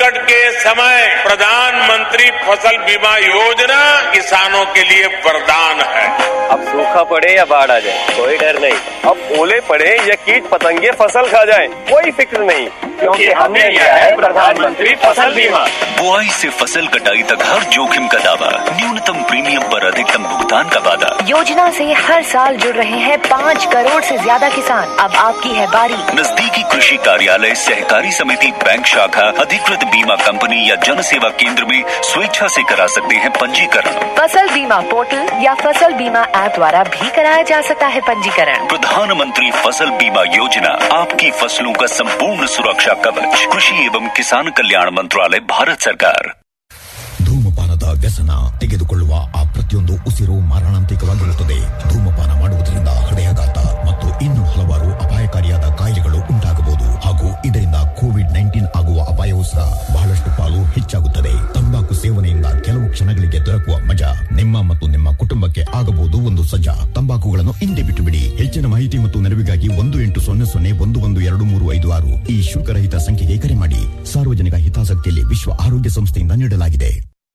संकट के समय प्रधानमंत्री फसल बीमा योजना किसानों के लिए वरदान है अब सूखा पड़े या बाढ़ आ जाए कोई डर नहीं अब ओले पड़े या कीट पतंगे फसल खा जाए कोई फिक्र नहीं क्योंकि हमने लिया है प्रधानमंत्री फसल बीमा बुआई से फसल कटाई तक हर जोखिम का दावा न्यूनतम प्रीमियम पर अधिकतम भुगतान का वादा योजना से हर साल जुड़ रहे हैं पाँच करोड़ से ज्यादा किसान अब आपकी है बारी नजदीकी कृषि कार्यालय सहकारी समिति बैंक शाखा अधिकृत बीमा कंपनी या जन सेवा केंद्र में स्वेच्छा से करा सकते हैं पंजीकरण फसल बीमा पोर्टल या फसल बीमा ऐप द्वारा भी कराया जा सकता है पंजीकरण प्रधानमंत्री फसल बीमा योजना आपकी फसलों का संपूर्ण सुरक्षा कवच कृषि एवं किसान कल्याण मंत्रालय भारत सरकार ಧೂಮಪಾನದ ವ್ಯಸನ ತೆಗೆದುಕೊಳ್ಳುವ ಆ ಪ್ರತಿಯೊಂದು ಉಸಿರು ಮಾರಣಾಂತಿಕವಾಗಿರುತ್ತದೆ ಧೂಮಪಾನ ಮಾಡುವುದರಿಂದ ಹೃದಯಾಘಾತ ಮತ್ತು ಇನ್ನು ಹಲವಾರು ಅಪಾಯಕಾರಿಯಾದ ಕಾಯಿಲೆಗಳು ಉಂಟಾಗಬಹುದು ಹಾಗೂ ಇದರಿಂದ ಕೋವಿಡ್ ನೈನ್ಟೀನ್ ಆಗುವ ಅಪಾಯವೂ ಸಹ ಬಹಳಷ್ಟು ಪಾಲು ಹೆಚ್ಚಾಗುತ್ತದೆ ತಂಬಾಕು ಸೇವನೆಯಿಂದ ಕೆಲವು ಕ್ಷಣಗಳಿಗೆ ದೊರಕುವ ಮಜಾ ನಿಮ್ಮ ಮತ್ತು ನಿಮ್ಮ ಕುಟುಂಬಕ್ಕೆ ಆಗಬಹುದು ಒಂದು ಸಜ್ಜಾ ತಂಬಾಕುಗಳನ್ನು ಹಿಂದೆ ಬಿಟ್ಟು ಬಿಡಿ ಹೆಚ್ಚಿನ ಮಾಹಿತಿ ಮತ್ತು ನೆರವಿಗಾಗಿ ಒಂದು ಎಂಟು ಸೊನ್ನೆ ಸೊನ್ನೆ ಒಂದು ಒಂದು ಎರಡು ಮೂರು ಐದು ಆರು ಈ ಶುಲ್ಕರಹಿತ ಸಂಖ್ಯೆಗೆ ಕರೆ ಮಾಡಿ ಸಾರ್ವಜನಿಕ ಹಿತಾಸಕ್ತಿಯಲ್ಲಿ ವಿಶ್ವ ಆರೋಗ್ಯ ಸಂಸ್ಥೆಯಿಂದ ನೀಡಲಾಗಿದೆ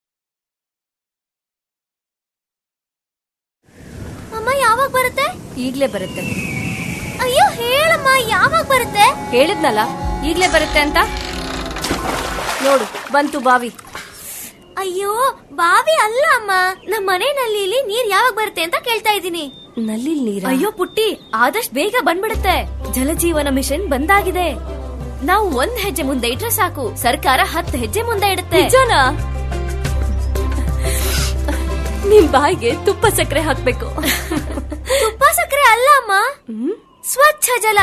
ಅಮ್ಮ ಯಾವಾಗ ಬರುತ್ತೆ ಈಗ್ಲೇ ಬರುತ್ತೆ ಅಯ್ಯೋ ಹೇಳಮ್ಮ ಯಾವಾಗ ಬರುತ್ತೆ ಹೇಳಿದ್ನಲ್ಲ ಈಗ್ಲೇ ಬರುತ್ತೆ ಅಂತ ನೋಡು ಬಂತು ಬಾವಿ ಅಯ್ಯೋ ಬಾವಿ ಅಲ್ಲ ಅಮ್ಮ ನಮ್ಮ ಮನೆ ನಲ್ಲಿಲಿ ನೀರ್ ಯಾವಾಗ ಬರುತ್ತೆ ಅಂತ ಕೇಳ್ತಾ ಇದ್ದೀನಿ ನಲ್ಲಿ ನೀರ ಅಯ್ಯೋ ಪುಟ್ಟಿ ಆದಷ್ಟು ಬೇಗ ಬಂದ್ಬಿಡುತ್ತೆ ಜಲಜೀವನ ಮಿಷನ್ ಬಂದಾಗಿದೆ ನಾವು ಒಂದ್ ಹೆಜ್ಜೆ ಮುಂದೆ ಇಟ್ರೆ ಸಾಕು ಸರ್ಕಾರ ಹತ್ತು ಹೆಜ್ಜೆ ಮುಂದೆ ಇಡುತ್ತೆ ನಿಜನಾ ನಿಮ್ ಬಾಯಿಗೆ ತುಪ್ಪ ಸಕ್ಕರೆ ಹಾಕ್ಬೇಕು ತುಪ್ಪ ಸಕ್ಕರೆ ಅಲ್ಲ ಅಮ್ಮ ಸ್ವಚ್ಛ ಜಲ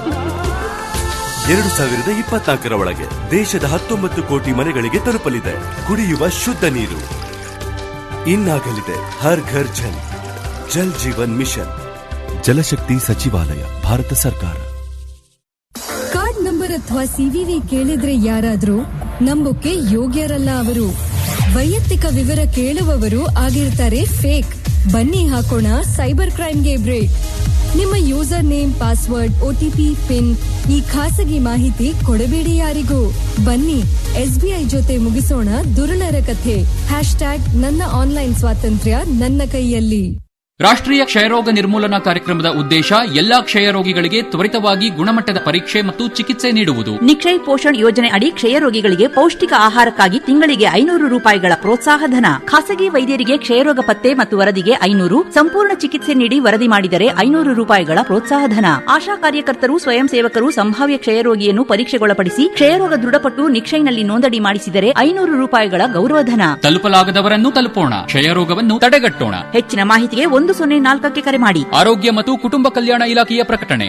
ಎರಡು ಸಾವಿರದ ಇಪ್ಪತ್ನಾಲ್ಕರ ಒಳಗೆ ದೇಶದ ಹತ್ತೊಂಬತ್ತು ಕೋಟಿ ಮನೆಗಳಿಗೆ ತಲುಪಲಿದೆ ಕುಡಿಯುವ ಶುದ್ಧ ನೀರು ಇನ್ನಾಗಲಿದೆ ಹರ್ ಘರ್ ಜಲ್ ಜಲ್ ಜೀವನ್ ಮಿಷನ್ ಜಲಶಕ್ತಿ ಸಚಿವಾಲಯ ಭಾರತ ಸರ್ಕಾರ ಕಾರ್ಡ್ ನಂಬರ್ ಅಥವಾ ಸಿವಿವಿ ಕೇಳಿದ್ರೆ ಯಾರಾದ್ರೂ ನಂಬೋಕೆ ಯೋಗ್ಯರಲ್ಲ ಅವರು ವೈಯಕ್ತಿಕ ವಿವರ ಕೇಳುವವರು ಆಗಿರ್ತಾರೆ ಫೇಕ್ ಬನ್ನಿ ಹಾಕೋಣ ಸೈಬರ್ ಕ್ರೈಮ್ಗೆ ಬ್ರೇಕ್ ನಿಮ್ಮ user name password OTP PIN ಈ ಖಾಸಗಿ ಮಾಹಿತಿ ಕೊಡಬೇಡಿ ಯಾರಿಗೂ ಬನ್ನಿ ಎಸ್ಬಿಐ ಜೊತೆ ಮುಗಿಸೋಣ ದುರುಳರ ಕಥೆ ಹ್ಯಾಶ್ ಟ್ಯಾಗ್ ನನ್ನ ಆನ್ಲೈನ್ ಸ್ವಾತಂತ್ರ್ಯ ನನ್ನ ಕೈಯಲ್ಲಿ ರಾಷ್ಟ್ರೀಯ ಕ್ಷಯರೋಗ ನಿರ್ಮೂಲನಾ ಕಾರ್ಯಕ್ರಮದ ಉದ್ದೇಶ ಎಲ್ಲಾ ಕ್ಷಯರೋಗಿಗಳಿಗೆ ತ್ವರಿತವಾಗಿ ಗುಣಮಟ್ಟದ ಪರೀಕ್ಷೆ ಮತ್ತು ಚಿಕಿತ್ಸೆ ನೀಡುವುದು ನಿಕ್ಷಯ್ ಪೋಷಣ್ ಯೋಜನೆ ಅಡಿ ಕ್ಷಯರೋಗಿಗಳಿಗೆ ಪೌಷ್ಟಿಕ ಆಹಾರಕ್ಕಾಗಿ ತಿಂಗಳಿಗೆ ಐನೂರು ರೂಪಾಯಿಗಳ ಪ್ರೋತ್ಸಾಹ ಧನ ಖಾಸಗಿ ವೈದ್ಯರಿಗೆ ಕ್ಷಯರೋಗ ಪತ್ತೆ ಮತ್ತು ವರದಿಗೆ ಐನೂರು ಸಂಪೂರ್ಣ ಚಿಕಿತ್ಸೆ ನೀಡಿ ವರದಿ ಮಾಡಿದರೆ ಐನೂರು ರೂಪಾಯಿಗಳ ಪ್ರೋತ್ಸಾಹ ಧನ ಆಶಾ ಕಾರ್ಯಕರ್ತರು ಸ್ವಯಂ ಸೇವಕರು ಸಂಭಾವ್ಯ ಕ್ಷಯರೋಗಿಯನ್ನು ಪರೀಕ್ಷೆಗೊಳಪಡಿಸಿ ಕ್ಷಯರೋಗ ದೃಢಪಟ್ಟು ನಿಕ್ಷಯ್ನಲ್ಲಿ ನೋಂದಣಿ ಮಾಡಿಸಿದರೆ ಐನೂರು ರೂಪಾಯಿಗಳ ಗೌರವಧನ ತಲುಪಲಾಗದವರನ್ನು ತಲುಪೋಣ ಕ್ಷಯರೋಗವನ್ನು ತಡೆಗಟ್ಟೋಣ ಹೆಚ್ಚಿನ ಮಾಹಿತಿಗೆ ಒಂದು ಸೊನ್ನೆ ನಾಲ್ಕಕ್ಕೆ ಕರೆ ಮಾಡಿ ಆರೋಗ್ಯ ಮತ್ತು ಕುಟುಂಬ ಕಲ್ಯಾಣ ಇಲಾಖೆಯ ಪ್ರಕಟಣೆ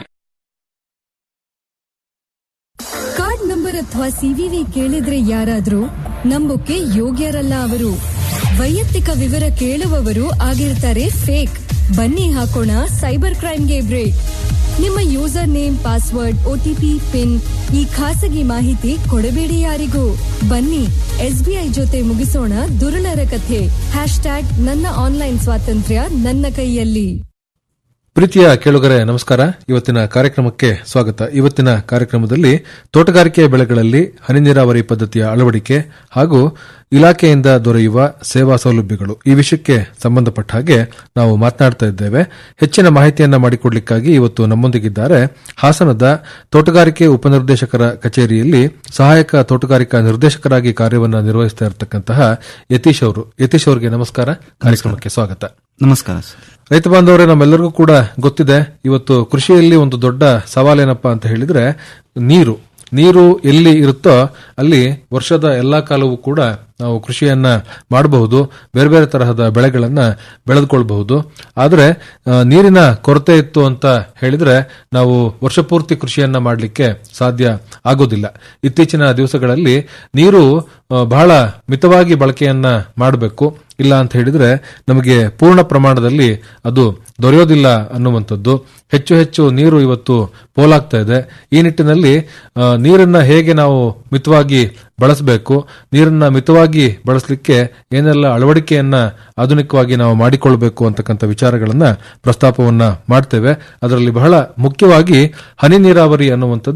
ಕಾರ್ಡ್ ನಂಬರ್ ಅಥವಾ ಸಿವಿವಿ ಕೇಳಿದ್ರೆ ಯಾರಾದ್ರೂ ನಂಬೋಕೆ ಯೋಗ್ಯರಲ್ಲ ಅವರು ವೈಯಕ್ತಿಕ ವಿವರ ಕೇಳುವವರು ಆಗಿರ್ತಾರೆ ಫೇಕ್ ಬನ್ನಿ ಹಾಕೋಣ ಸೈಬರ್ ಕ್ರೈಮ್ಗೆ ಬ್ರೇಕ್ ನಿಮ್ಮ user name password OTP PIN ಈ ಖಾಸಗಿ ಮಾಹಿತಿ ಕೊಡಬೇಡಿ ಯಾರಿಗೂ ಬನ್ನಿ ಎಸ್ಬಿಐ ಜೊತೆ ಮುಗಿಸೋಣ ದುರುಳರ ಕಥೆ ಹ್ಯಾಶ್ ಟ್ಯಾಗ್ ನನ್ನ ಆನ್ಲೈನ್ ಸ್ವಾತಂತ್ರ್ಯ ನನ್ನ ಕೈಯಲ್ಲಿ ಪ್ರೀತಿಯ ಕೇಳುಗರೆ ನಮಸ್ಕಾರ ಇವತ್ತಿನ ಕಾರ್ಯಕ್ರಮಕ್ಕೆ ಸ್ವಾಗತ ಇವತ್ತಿನ ಕಾರ್ಯಕ್ರಮದಲ್ಲಿ ತೋಟಗಾರಿಕೆ ಬೆಳೆಗಳಲ್ಲಿ ಹನಿ ನೀರಾವರಿ ಪದ್ಧತಿಯ ಅಳವಡಿಕೆ ಹಾಗೂ ಇಲಾಖೆಯಿಂದ ದೊರೆಯುವ ಸೇವಾ ಸೌಲಭ್ಯಗಳು ಈ ವಿಷಯಕ್ಕೆ ಸಂಬಂಧಪಟ್ಟ ಹಾಗೆ ನಾವು ಮಾತನಾಡ್ತಾ ಇದ್ದೇವೆ ಹೆಚ್ಚಿನ ಮಾಹಿತಿಯನ್ನ ಮಾಡಿಕೊಡ್ಲಿಕ್ಕಾಗಿ ಇವತ್ತು ನಮ್ಮೊಂದಿಗಿದ್ದಾರೆ ಹಾಸನದ ತೋಟಗಾರಿಕೆ ಉಪನಿರ್ದೇಶಕರ ಕಚೇರಿಯಲ್ಲಿ ಸಹಾಯಕ ತೋಟಗಾರಿಕಾ ನಿರ್ದೇಶಕರಾಗಿ ಕಾರ್ಯವನ್ನು ನಿರ್ವಹಿಸ್ತಾ ಇರತಕ್ಕಂತಹ ಯತೀಶ್ ಅವರು ಯತೀಶ್ ಅವರಿಗೆ ನಮಸ್ಕಾರ ಕಾರ್ಯಕ್ರಮಕ್ಕೆ ಸ್ವಾಗತ ನಮಸ್ಕಾರ ಸರ್ ರೈತ ಬಾಂಧವರೇ ನಮ್ಮೆಲ್ಲರಿಗೂ ಕೂಡ ಗೊತ್ತಿದೆ ಇವತ್ತು ಕೃಷಿಯಲ್ಲಿ ಒಂದು ದೊಡ್ಡ ಸವಾಲೇನಪ್ಪಾ ಅಂತ ಹೇಳಿದ್ರೆ ನೀರು ನೀರು ಎಲ್ಲಿ ಇರುತ್ತೋ ಅಲ್ಲಿ ವರ್ಷದ ಎಲ್ಲಾ ಕಾಲವೂ ಕೂಡ ನಾವು ಕೃಷಿಯನ್ನ ಮಾಡಬಹುದು ಬೇರೆ ಬೇರೆ ತರಹದ ಬೆಳೆಗಳನ್ನ ಬೆಳೆದುಕೊಳ್ಬಹುದು ಆದರೆ ಆ, ನೀರಿನ ಕೊರತೆ ಇತ್ತು ಅಂತ ಹೇಳಿದ್ರೆ ನಾವು ವರ್ಷಪೂರ್ತಿ ಕೃಷಿಯನ್ನ ಮಾಡಲಿಕ್ಕೆ ಸಾಧ್ಯ ಆಗೋದಿಲ್ಲ ಇತ್ತೀಚಿನ ದಿವಸಗಳಲ್ಲಿ ನೀರು ಆ, ಬಹಳ ಮಿತವಾಗಿ ಬಳಕೆಯನ್ನ ಮಾಡಬೇಕು ಇಲ್ಲ ಅಂತ ಹೇಳಿದ್ರೆ ನಮಗೆ ಪೂರ್ಣ ಪ್ರಮಾಣದಲ್ಲಿ ಅದು ದೊರೆಯೋದಿಲ್ಲ ಅನ್ನುವಂಥದ್ದು ಹೆಚ್ಚು ಹೆಚ್ಚು ನೀರು ಇವತ್ತು ಪೋಲಾಗ್ತಾ ಇದೆ ಈ ನಿಟ್ಟಿನಲ್ಲಿ ಆ, ನೀರನ್ನ ಹೇಗೆ ನಾವು ಮಿತವಾಗಿ ಬಳಸಬೇಕು ನೀರನ್ನ ಮಿತವಾಗಿ ಬಳಸಲಿಕ್ಕೆ ಏನೆಲ್ಲ ಅಳವಡಿಕೆಯನ್ನ ಆಧುನಿಕವಾಗಿ ನಾವು ಮಾಡಿಕೊಳ್ಬೇಕು ಅಂತಕ್ಕಂಥ ವಿಚಾರಗಳನ್ನ ಪ್ರಸ್ತಾಪವನ್ನ ಮಾಡ್ತೇವೆ ಅದರಲ್ಲಿ ಬಹಳ ಮುಖ್ಯವಾಗಿ ಹನಿ ನೀರಾವರಿ ಅನ್ನುವಂಥದ್ದು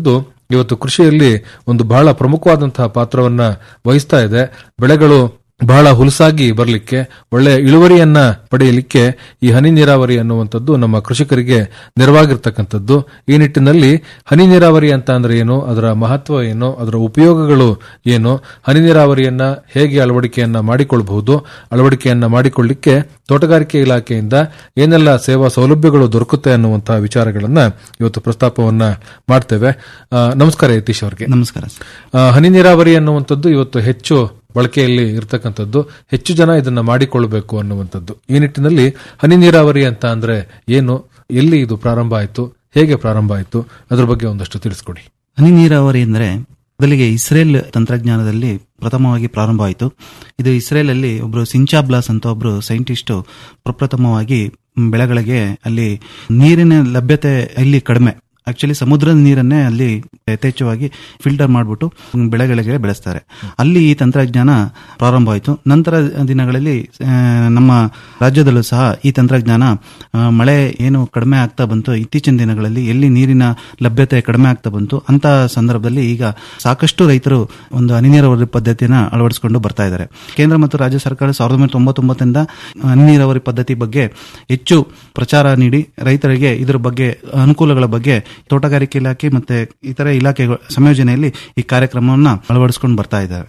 ಇವತ್ತು ಕೃಷಿಯಲ್ಲಿ ಒಂದು ಬಹಳ ಪ್ರಮುಖವಾದಂತಹ ಪಾತ್ರವನ್ನ ವಹಿಸ್ತಾ ಇದೆ ಬೆಳೆಗಳು ಬಹಳ ಹುಲಸಾಗಿ ಬರಲಿಕ್ಕೆ ಒಳ್ಳೆಯ ಇಳುವರಿಯನ್ನ ಪಡೆಯಲಿಕ್ಕೆ ಈ ಹನಿ ನೀರಾವರಿ ಅನ್ನುವಂಥದ್ದು ನಮ್ಮ ಕೃಷಿಕರಿಗೆ ನೆರವಾಗಿರ್ತಕ್ಕಂಥದ್ದು ಈ ನಿಟ್ಟಿನಲ್ಲಿ ಹನಿ ನೀರಾವರಿ ಅಂತ ಅಂದ್ರೆ ಏನು ಅದರ ಮಹತ್ವ ಏನು ಅದರ ಉಪಯೋಗಗಳು ಏನು ಹನಿ ನೀರಾವರಿಯನ್ನ ಹೇಗೆ ಅಳವಡಿಕೆಯನ್ನ ಮಾಡಿಕೊಳ್ಳಬಹುದು ಅಳವಡಿಕೆಯನ್ನ ಮಾಡಿಕೊಳ್ಳಿಕ್ಕೆ ತೋಟಗಾರಿಕೆ ಇಲಾಖೆಯಿಂದ ಏನೆಲ್ಲ ಸೇವಾ ಸೌಲಭ್ಯಗಳು ದೊರಕುತ್ತೆ ಅನ್ನುವಂತಹ ವಿಚಾರಗಳನ್ನ ಇವತ್ತು ಪ್ರಸ್ತಾಪವನ್ನ ಮಾಡ್ತೇವೆ ಆ, ನಮಸ್ಕಾರ ಯತೀಶ್ ಅವರಿಗೆ ನಮಸ್ಕಾರ ಆ, ಹನಿ ನೀರಾವರಿ ಅನ್ನುವಂಥದ್ದು ಇವತ್ತು ಹೆಚ್ಚು ಬಳಕೆಯಲ್ಲಿ ಇರತಕ್ಕಂಥದ್ದು ಹೆಚ್ಚು ಜನ ಇದನ್ನ ಮಾಡಿಕೊಳ್ಳಬೇಕು ಅನ್ನುವಂಥದ್ದು ಈ ನಿಟ್ಟಿನಲ್ಲಿ ಹನಿ ನೀರಾವರಿ ಅಂತ ಅಂದ್ರೆ ಏನು ಎಲ್ಲಿ ಇದು ಪ್ರಾರಂಭ ಆಯಿತು ಹೇಗೆ ಪ್ರಾರಂಭ ಆಯಿತು ಅದ್ರ ಬಗ್ಗೆ ಒಂದಷ್ಟು ತಿಳಿಸ್ಕೊಡಿ ಹನಿ ನೀರಾವರಿ ಅಂದರೆ ಮೊದಲಿಗೆ ಇಸ್ರೇಲ್ ತಂತ್ರಜ್ಞಾನದಲ್ಲಿ ಪ್ರಥಮವಾಗಿ ಪ್ರಾರಂಭ ಆಯಿತು ಇದು ಇಸ್ರೇಲ್ ಅಲ್ಲಿ ಒಬ್ರು ಸಿಂಚಾಬ್ಲಾಸ್ ಅಂತ ಒಬ್ರು ಸೈಂಟಿಸ್ಟ್ ಪ್ರಪ್ರಥಮವಾಗಿ ಬೆಳೆಗಳಿಗೆ ಅಲ್ಲಿ ನೀರಿನ ಲಭ್ಯತೆ ಇಲ್ಲಿ ಕಡಿಮೆ ಆಕ್ಚುಲಿ ಸಮುದ್ರದ ನೀರನ್ನೇ ಅಲ್ಲಿ ಯಥೇಚ್ಛವಾಗಿ ಫಿಲ್ಟರ್ ಮಾಡಿಬಿಟ್ಟು ಬೆಳೆಗಳಿಗೆ ಬೆಳೆಸ್ತಾರೆ ಅಲ್ಲಿ ಈ ತಂತ್ರಜ್ಞಾನ ಪ್ರಾರಂಭ ಆಯಿತು ನಂತರ ದಿನಗಳಲ್ಲಿ ಆ, ನಮ್ಮ ರಾಜ್ಯದಲ್ಲೂ ಸಹ ಈ ತಂತ್ರಜ್ಞಾನ ಆ, ಮಳೆ ಏನು ಕಡಿಮೆ ಆಗ್ತಾ ಬಂತು ಇತ್ತೀಚಿನ ದಿನಗಳಲ್ಲಿ ಎಲ್ಲಿ ನೀರಿನ ಲಭ್ಯತೆ ಕಡಿಮೆ ಆಗ್ತಾ ಬಂತು ಅಂತ ಸಂದರ್ಭದಲ್ಲಿ ಈಗ ಸಾಕಷ್ಟು ರೈತರು ಒಂದು ಹನಿ ನೀರಾವರಿ ಪದ್ಧತಿಯನ್ನು ಅಳವಡಿಸಿಕೊಂಡು ಬರ್ತಾ ಇದ್ದಾರೆ ಕೇಂದ್ರ ಮತ್ತು ರಾಜ್ಯ ಸರ್ಕಾರ ಸಾವಿರದ ಒಂಬೈನೂರ ತೊಂಬತ್ತೊಂಬತ್ತರಿಂದ ಹನಿ ನೀರಾವರಿ ಪದ್ಧತಿ ಬಗ್ಗೆ ಹೆಚ್ಚು ಪ್ರಚಾರ ನೀಡಿ ರೈತರಿಗೆ ಇದರ ಬಗ್ಗೆ ಅನುಕೂಲಗಳ ಬಗ್ಗೆ ತೋಟಗಾರಿಕೆ ಇಲಾಖೆ ಮತ್ತೆ ಇತರೆ ಇಲಾಖೆಗಳ ಸಂಯೋಜನೆಯಲ್ಲಿ ಈ ಕಾರ್ಯಕ್ರಮವನ್ನು ಅಳವಡಿಸಿಕೊಂಡು ಬರ್ತಾ ಇದ್ದಾರೆ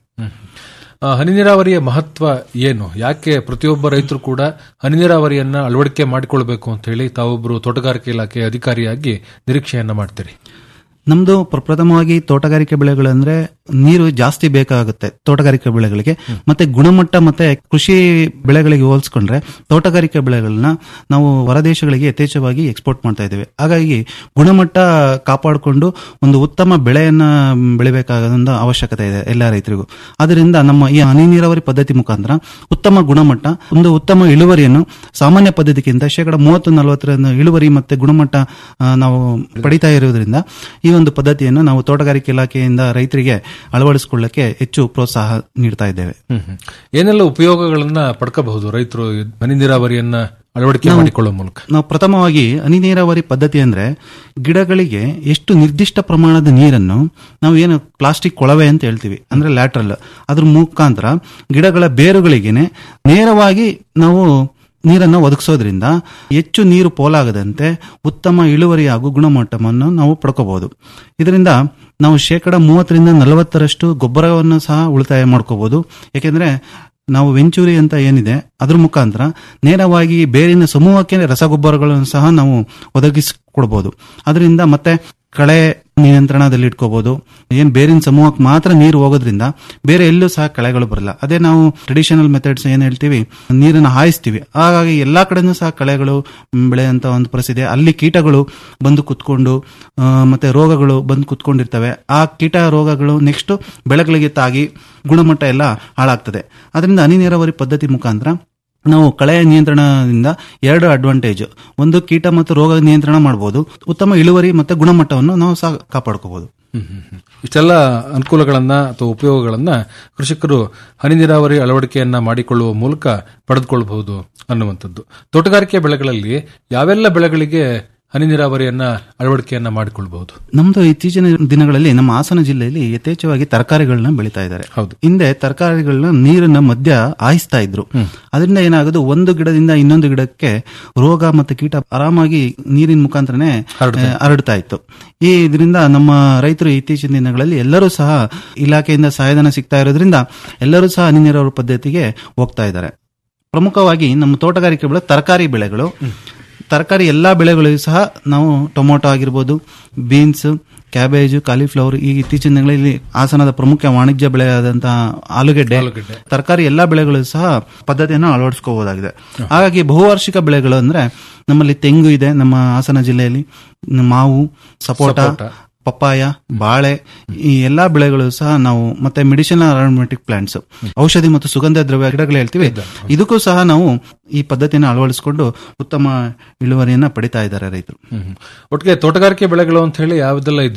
ಆ, ಹನಿ ನೀರಾವರಿಯ ಮಹತ್ವ ಏನು ಯಾಕೆ ಪ್ರತಿಯೊಬ್ಬ ರೈತರು ಕೂಡ ಹನಿ ನೀರಾವರಿಯನ್ನ ಅಳವಡಿಕೆ ಮಾಡಿಕೊಳ್ಬೇಕು ಅಂತ ಹೇಳಿ ತಾವೊಬ್ಬರು ತೋಟಗಾರಿಕೆ ಇಲಾಖೆ ಅಧಿಕಾರಿಯಾಗಿ ನಿರೀಕ್ಷೆಯನ್ನ ಮಾಡ್ತೀರಿ ನಮ್ದು ಪ್ರಪ್ರಥಮವಾಗಿ ತೋಟಗಾರಿಕೆ ಬೆಳೆಗಳಂದ್ರೆ ನೀರು ಜಾಸ್ತಿ ಬೇಕಾಗುತ್ತೆ ತೋಟಗಾರಿಕೆ ಬೆಳೆಗಳಿಗೆ ಮತ್ತೆ ಗುಣಮಟ್ಟ ಮತ್ತೆ ಕೃಷಿ ಬೆಳೆಗಳಿಗೆ ಹೋಲಿಸ್ಕೊಂಡ್ರೆ ತೋಟಗಾರಿಕೆ ಬೆಳೆಗಳನ್ನ ನಾವು ಹೊರದೇಶಗಳಿಗೆ ಯಥೇಚ್ಛವಾಗಿ ಎಕ್ಸ್ಪೋರ್ಟ್ ಮಾಡ್ತಾ ಇದ್ದೇವೆ ಹಾಗಾಗಿ ಗುಣಮಟ್ಟ ಕಾಪಾಡಿಕೊಂಡು ಒಂದು ಉತ್ತಮ ಬೆಳೆಯನ್ನ ಬೆಳಿಬೇಕಾದ ಅವಶ್ಯಕತೆ ಇದೆ ಎಲ್ಲ ರೈತರಿಗೂ ಅದರಿಂದ ನಮ್ಮ ಈ ಹನಿ ನೀರಾವರಿ ಪದ್ಧತಿ ಮುಖಾಂತರ ಉತ್ತಮ ಗುಣಮಟ್ಟ ಒಂದು ಉತ್ತಮ ಇಳುವರಿಯನ್ನು ಸಾಮಾನ್ಯ ಪದ್ಧತಿಗಿಂತ ಶೇಕಡ ಮೂವತ್ತು ನಲವತ್ತರ ಇಳುವರಿ ಮತ್ತೆ ಗುಣಮಟ್ಟ ಆ, ನಾವು ಪಡಿತಾ ಇರುವುದರಿಂದ ಈ ಒಂದು ಪದ್ಧತಿಯನ್ನು ನಾವು ತೋಟಗಾರಿಕೆ ಇಲಾಖೆಯಿಂದ ರೈತರಿಗೆ ಅಳವಡಿಸಿಕೊಳ್ಳಕ್ಕೆ ಹೆಚ್ಚು ಪ್ರೋತ್ಸಾಹ ನೀಡ್ತಾ ಇದ್ದೇವೆ ಹ್ಮ್ ಹ್ಮ್. ಏನೆಲ್ಲ ಉಪಯೋಗಗಳನ್ನ ಪಡ್ಕೋಬಹುದು ರೈತರು ಈ ಹನಿ ನೀರಾವರಿಯನ್ನ ಅಳವಡಿಕೆ ನಾವು- ಮಾಡಿಕೊಳ್ಳುವ ಮೂಲಕ ನಾವು ಪ್ರಥಮವಾಗಿ ಹನಿ ನೀರಾವರಿ ಪದ್ಧತಿ ಅಂದ್ರೆ ಗಿಡಗಳಿಗೆ ಎಷ್ಟು ನಿರ್ದಿಷ್ಟ ಪ್ರಮಾಣದ ನೀರನ್ನು ನಾವು ಏನು ಪ್ಲಾಸ್ಟಿಕ್ ಕೊಳವೆ ಅಂತ ಹೇಳ್ತೀವಿ ಅಂದ್ರೆ ಲ್ಯಾಟ್ರಲ್ ಅದ್ರ ಮುಖಾಂತರ ಗಿಡಗಳ ಬೇರುಗಳಿಗೆನೆ ನೇರವಾಗಿ ನಾವು ನೀರನ್ನು ಒದಗಿಸೋದ್ರಿಂದ ಹೆಚ್ಚು ನೀರು ಪೋಲಾಗದಂತೆ ಉತ್ತಮ ಇಳುವರಿ ಹಾಗೂ ಗುಣಮಟ್ಟವನ್ನು ನಾವು ಪಡ್ಕೋಬಹುದು ಇದರಿಂದ ನಾವು ಶೇಕಡ ಮೂವತ್ತರಿಂದ ನಲವತ್ತರಷ್ಟು ಗೊಬ್ಬರವನ್ನು ಸಹ ಉಳಿತಾಯ ಮಾಡ್ಕೋಬಹುದು ಯಾಕೆಂದ್ರೆ ನಾವು ವೆಂಚೂರಿ ಅಂತ ಏನಿದೆ ಅದ್ರ ಮುಖಾಂತರ ನೇರವಾಗಿ ಬೇರಿನ ಸಮೂಹಕ್ಕೆ ರಸಗೊಬ್ಬರಗಳನ್ನು ಸಹ ನಾವು ಒದಗಿಸಿಕೊಡ್ಬೋದು ಅದರಿಂದ ಮತ್ತೆ ಕಳೆ ನಿಯಂತ್ರಣದಲ್ಲಿ ಇಟ್ಕೋಬಹುದು ಏನ್ ಬೇರಿನ ಸಮೂಹಕ್ಕೆ ಮಾತ್ರ ನೀರು ಹೋಗೋದ್ರಿಂದ ಬೇರೆ ಎಲ್ಲೂ ಸಹ ಕಳೆಗಳು ಬರಲ್ಲ ಅದೇ ನಾವು ಟ್ರೆಡಿಷನಲ್ ಮೆಥಡ್ಸ್ ಏನ್ ಹೇಳ್ತೀವಿ ನೀರನ್ನು ಹಾಯಿಸ್ತೀವಿ ಹಾಗಾಗಿ ಎಲ್ಲಾ ಕಡೆನೂ ಸಹ ಕಳೆಗಳು ಮ್, ಬೆಳೆಯಂತ ಒಂದು ಪರಿಸ್ಥಿತಿ ಅಲ್ಲಿ ಕೀಟಗಳು ಬಂದು ಕುತ್ಕೊಂಡು ಆ, ಮತ್ತೆ ರೋಗಗಳು ಬಂದು ಕುತ್ಕೊಂಡಿರ್ತವೆ ಆ ಕೀಟ ರೋಗಗಳು ನೆಕ್ಸ್ಟ್ ಬೆಳೆಗಳಿಗೆ ತಾಗಿ ಗುಣಮಟ್ಟ ಎಲ್ಲ ಹಾಳಾಗ್ತದೆ ಅದರಿಂದ ಹನಿ ನೀರಾವರಿ ಪದ್ಧತಿ ಮುಖಾಂತರ ನಾವು ಕಳೆ ನಿಯಂತ್ರಣದಿಂದ ಎರಡು ಅಡ್ವಾಂಟೇಜ್ ಒಂದು ಕೀಟ ಮತ್ತು ರೋಗ ನಿಯಂತ್ರಣ ಮಾಡಬಹುದು ಉತ್ತಮ ಇಳುವರಿ ಮತ್ತೆ ಗುಣಮಟ್ಟವನ್ನು ನಾವು ಸಹ ಕಾಪಾಡ್ಕೋಬಹುದು ಇಷ್ಟೆಲ್ಲ ಅನುಕೂಲಗಳನ್ನ ಅಥವಾ ಉಪಯೋಗಗಳನ್ನ ಕೃಷಿಕರು ಹನಿ ನೀರಾವರಿ ಅಳವಡಿಕೆಯನ್ನ ಮಾಡಿಕೊಳ್ಳುವ ಮೂಲಕ ಪಡೆದುಕೊಳ್ಳಬಹುದು ಅನ್ನುವಂಥದ್ದು ತೋಟಗಾರಿಕೆ ಬೆಳೆಗಳಲ್ಲಿ ಯಾವೆಲ್ಲ ಬೆಳೆಗಳಿಗೆ ಹನಿ ನೀರಾವರಿಯನ್ನ ಅಳವಡಿಕೆಯನ್ನ ಮಾಡಿಕೊಳ್ಳಬಹುದು ನಮ್ದು ಇತ್ತೀಚಿನ ದಿನಗಳಲ್ಲಿ ನಮ್ಮ ಹಾಸನ ಜಿಲ್ಲೆಯಲ್ಲಿ ಯಥೇಚ್ಛವಾಗಿ ತರಕಾರಿಗಳನ್ನ ಬೆಳೀತಾ ಇದ್ದಾರೆ ಹೌದು ಹಿಂದೆ ತರಕಾರಿಗಳನ್ನ ನೀರನ್ನ ಮಧ್ಯ ಹಾಯಿಸ್ತಾ ಇದ್ರು ಅದರಿಂದ ಏನಾಗೋದು ಒಂದು ಗಿಡದಿಂದ ಇನ್ನೊಂದು ಗಿಡಕ್ಕೆ ರೋಗ ಮತ್ತು ಕೀಟ ಆರಾಮಾಗಿ ನೀರಿನ ಮುಖಾಂತರನೇ ಆ, ಹರಡ್ತಾ ಇತ್ತು ಈ ಇದರಿಂದ ನಮ್ಮ ರೈತರು ಇತ್ತೀಚಿನ ದಿನಗಳಲ್ಲಿ ಎಲ್ಲರೂ ಸಹ ಇಲಾಖೆಯಿಂದ ಸಹಾಯಧನ ಸಿಗ್ತಾ ಇರೋದ್ರಿಂದ ಎಲ್ಲರೂ ಸಹ ಹನಿ ನೀರಾವರಿ ಪದ್ಧತಿಗೆ ಹೋಗ್ತಾ ಇದ್ದಾರೆ ಪ್ರಮುಖವಾಗಿ ನಮ್ಮ ತೋಟಗಾರಿಕೆ ಬೆಳೆ ತರಕಾರಿ ಬೆಳೆಗಳು ತರಕಾರಿ ಎಲ್ಲಾ ಬೆಳೆಗಳಿಗೂ ಸಹ ನಾವು ಟೊಮೊಟೊ ಆಗಿರ್ಬೋದು ಬೀನ್ಸ್ ಕ್ಯಾಬೇಜ್ ಕಾಲಿಫ್ಲವರ್ ಈ ಇತ್ತೀಚಿನ ದಿನಗಳಲ್ಲಿ ಹಾಸನದ ಪ್ರಮುಖ ವಾಣಿಜ್ಯ ಬೆಳೆಯಾದಂತಹ ಆಲೂಗೆಡ್ಡೆ ತರಕಾರಿ ಎಲ್ಲಾ ಬೆಳೆಗಳು ಸಹ ಪದ್ಧತಿಯನ್ನು ಅಳವಡಿಸ್ಕೋಬಹುದಾಗಿದೆ ಹಾಗಾಗಿ ಬಹುವಾರ್ಷಿಕ ಬೆಳೆಗಳು ಅಂದ್ರೆ ನಮ್ಮಲ್ಲಿ ತೆಂಗು ಇದೆ ನಮ್ಮ ಹಾಸನ ಜಿಲ್ಲೆಯಲ್ಲಿ ಮಾವು ಸಪೋಟ ಸಪೋಟ. ಪಪ್ಪಾಯ ಬಾಳೆ ಈ ಎಲ್ಲಾ ಬೆಳೆಗಳು ಸಹ ನಾವು ಮತ್ತೆ ಮೆಡಿಸಿನಲ್ ಅರೋಮೆಟಿಕ್ ಪ್ಲಾಂಟ್ಸ್ ಔಷಧಿ ಮತ್ತು ಸುಗಂಧ ದ್ರವ್ಯ ಗಿಡಗಳು ಹೇಳ್ತೀವಿ ಇದಕ್ಕೂ ಸಹ ನಾವು ಈ ಪದ್ಧತಿಯನ್ನು ಅಳವಡಿಸಿಕೊಂಡು ಉತ್ತಮ ಇಳುವರಿಯನ್ನ ಪಡಿತಾ ಇದ್ದಾರೆ ರೈತರು ಹ್ಮ್. ಒಟ್ಟಿಗೆ ತೋಟಗಾರಿಕೆ ಬೆಳೆಗಳು ಅಂತ ಹೇಳಿ ಯಾವುದೆಲ್ಲ ಇದೆಯೋ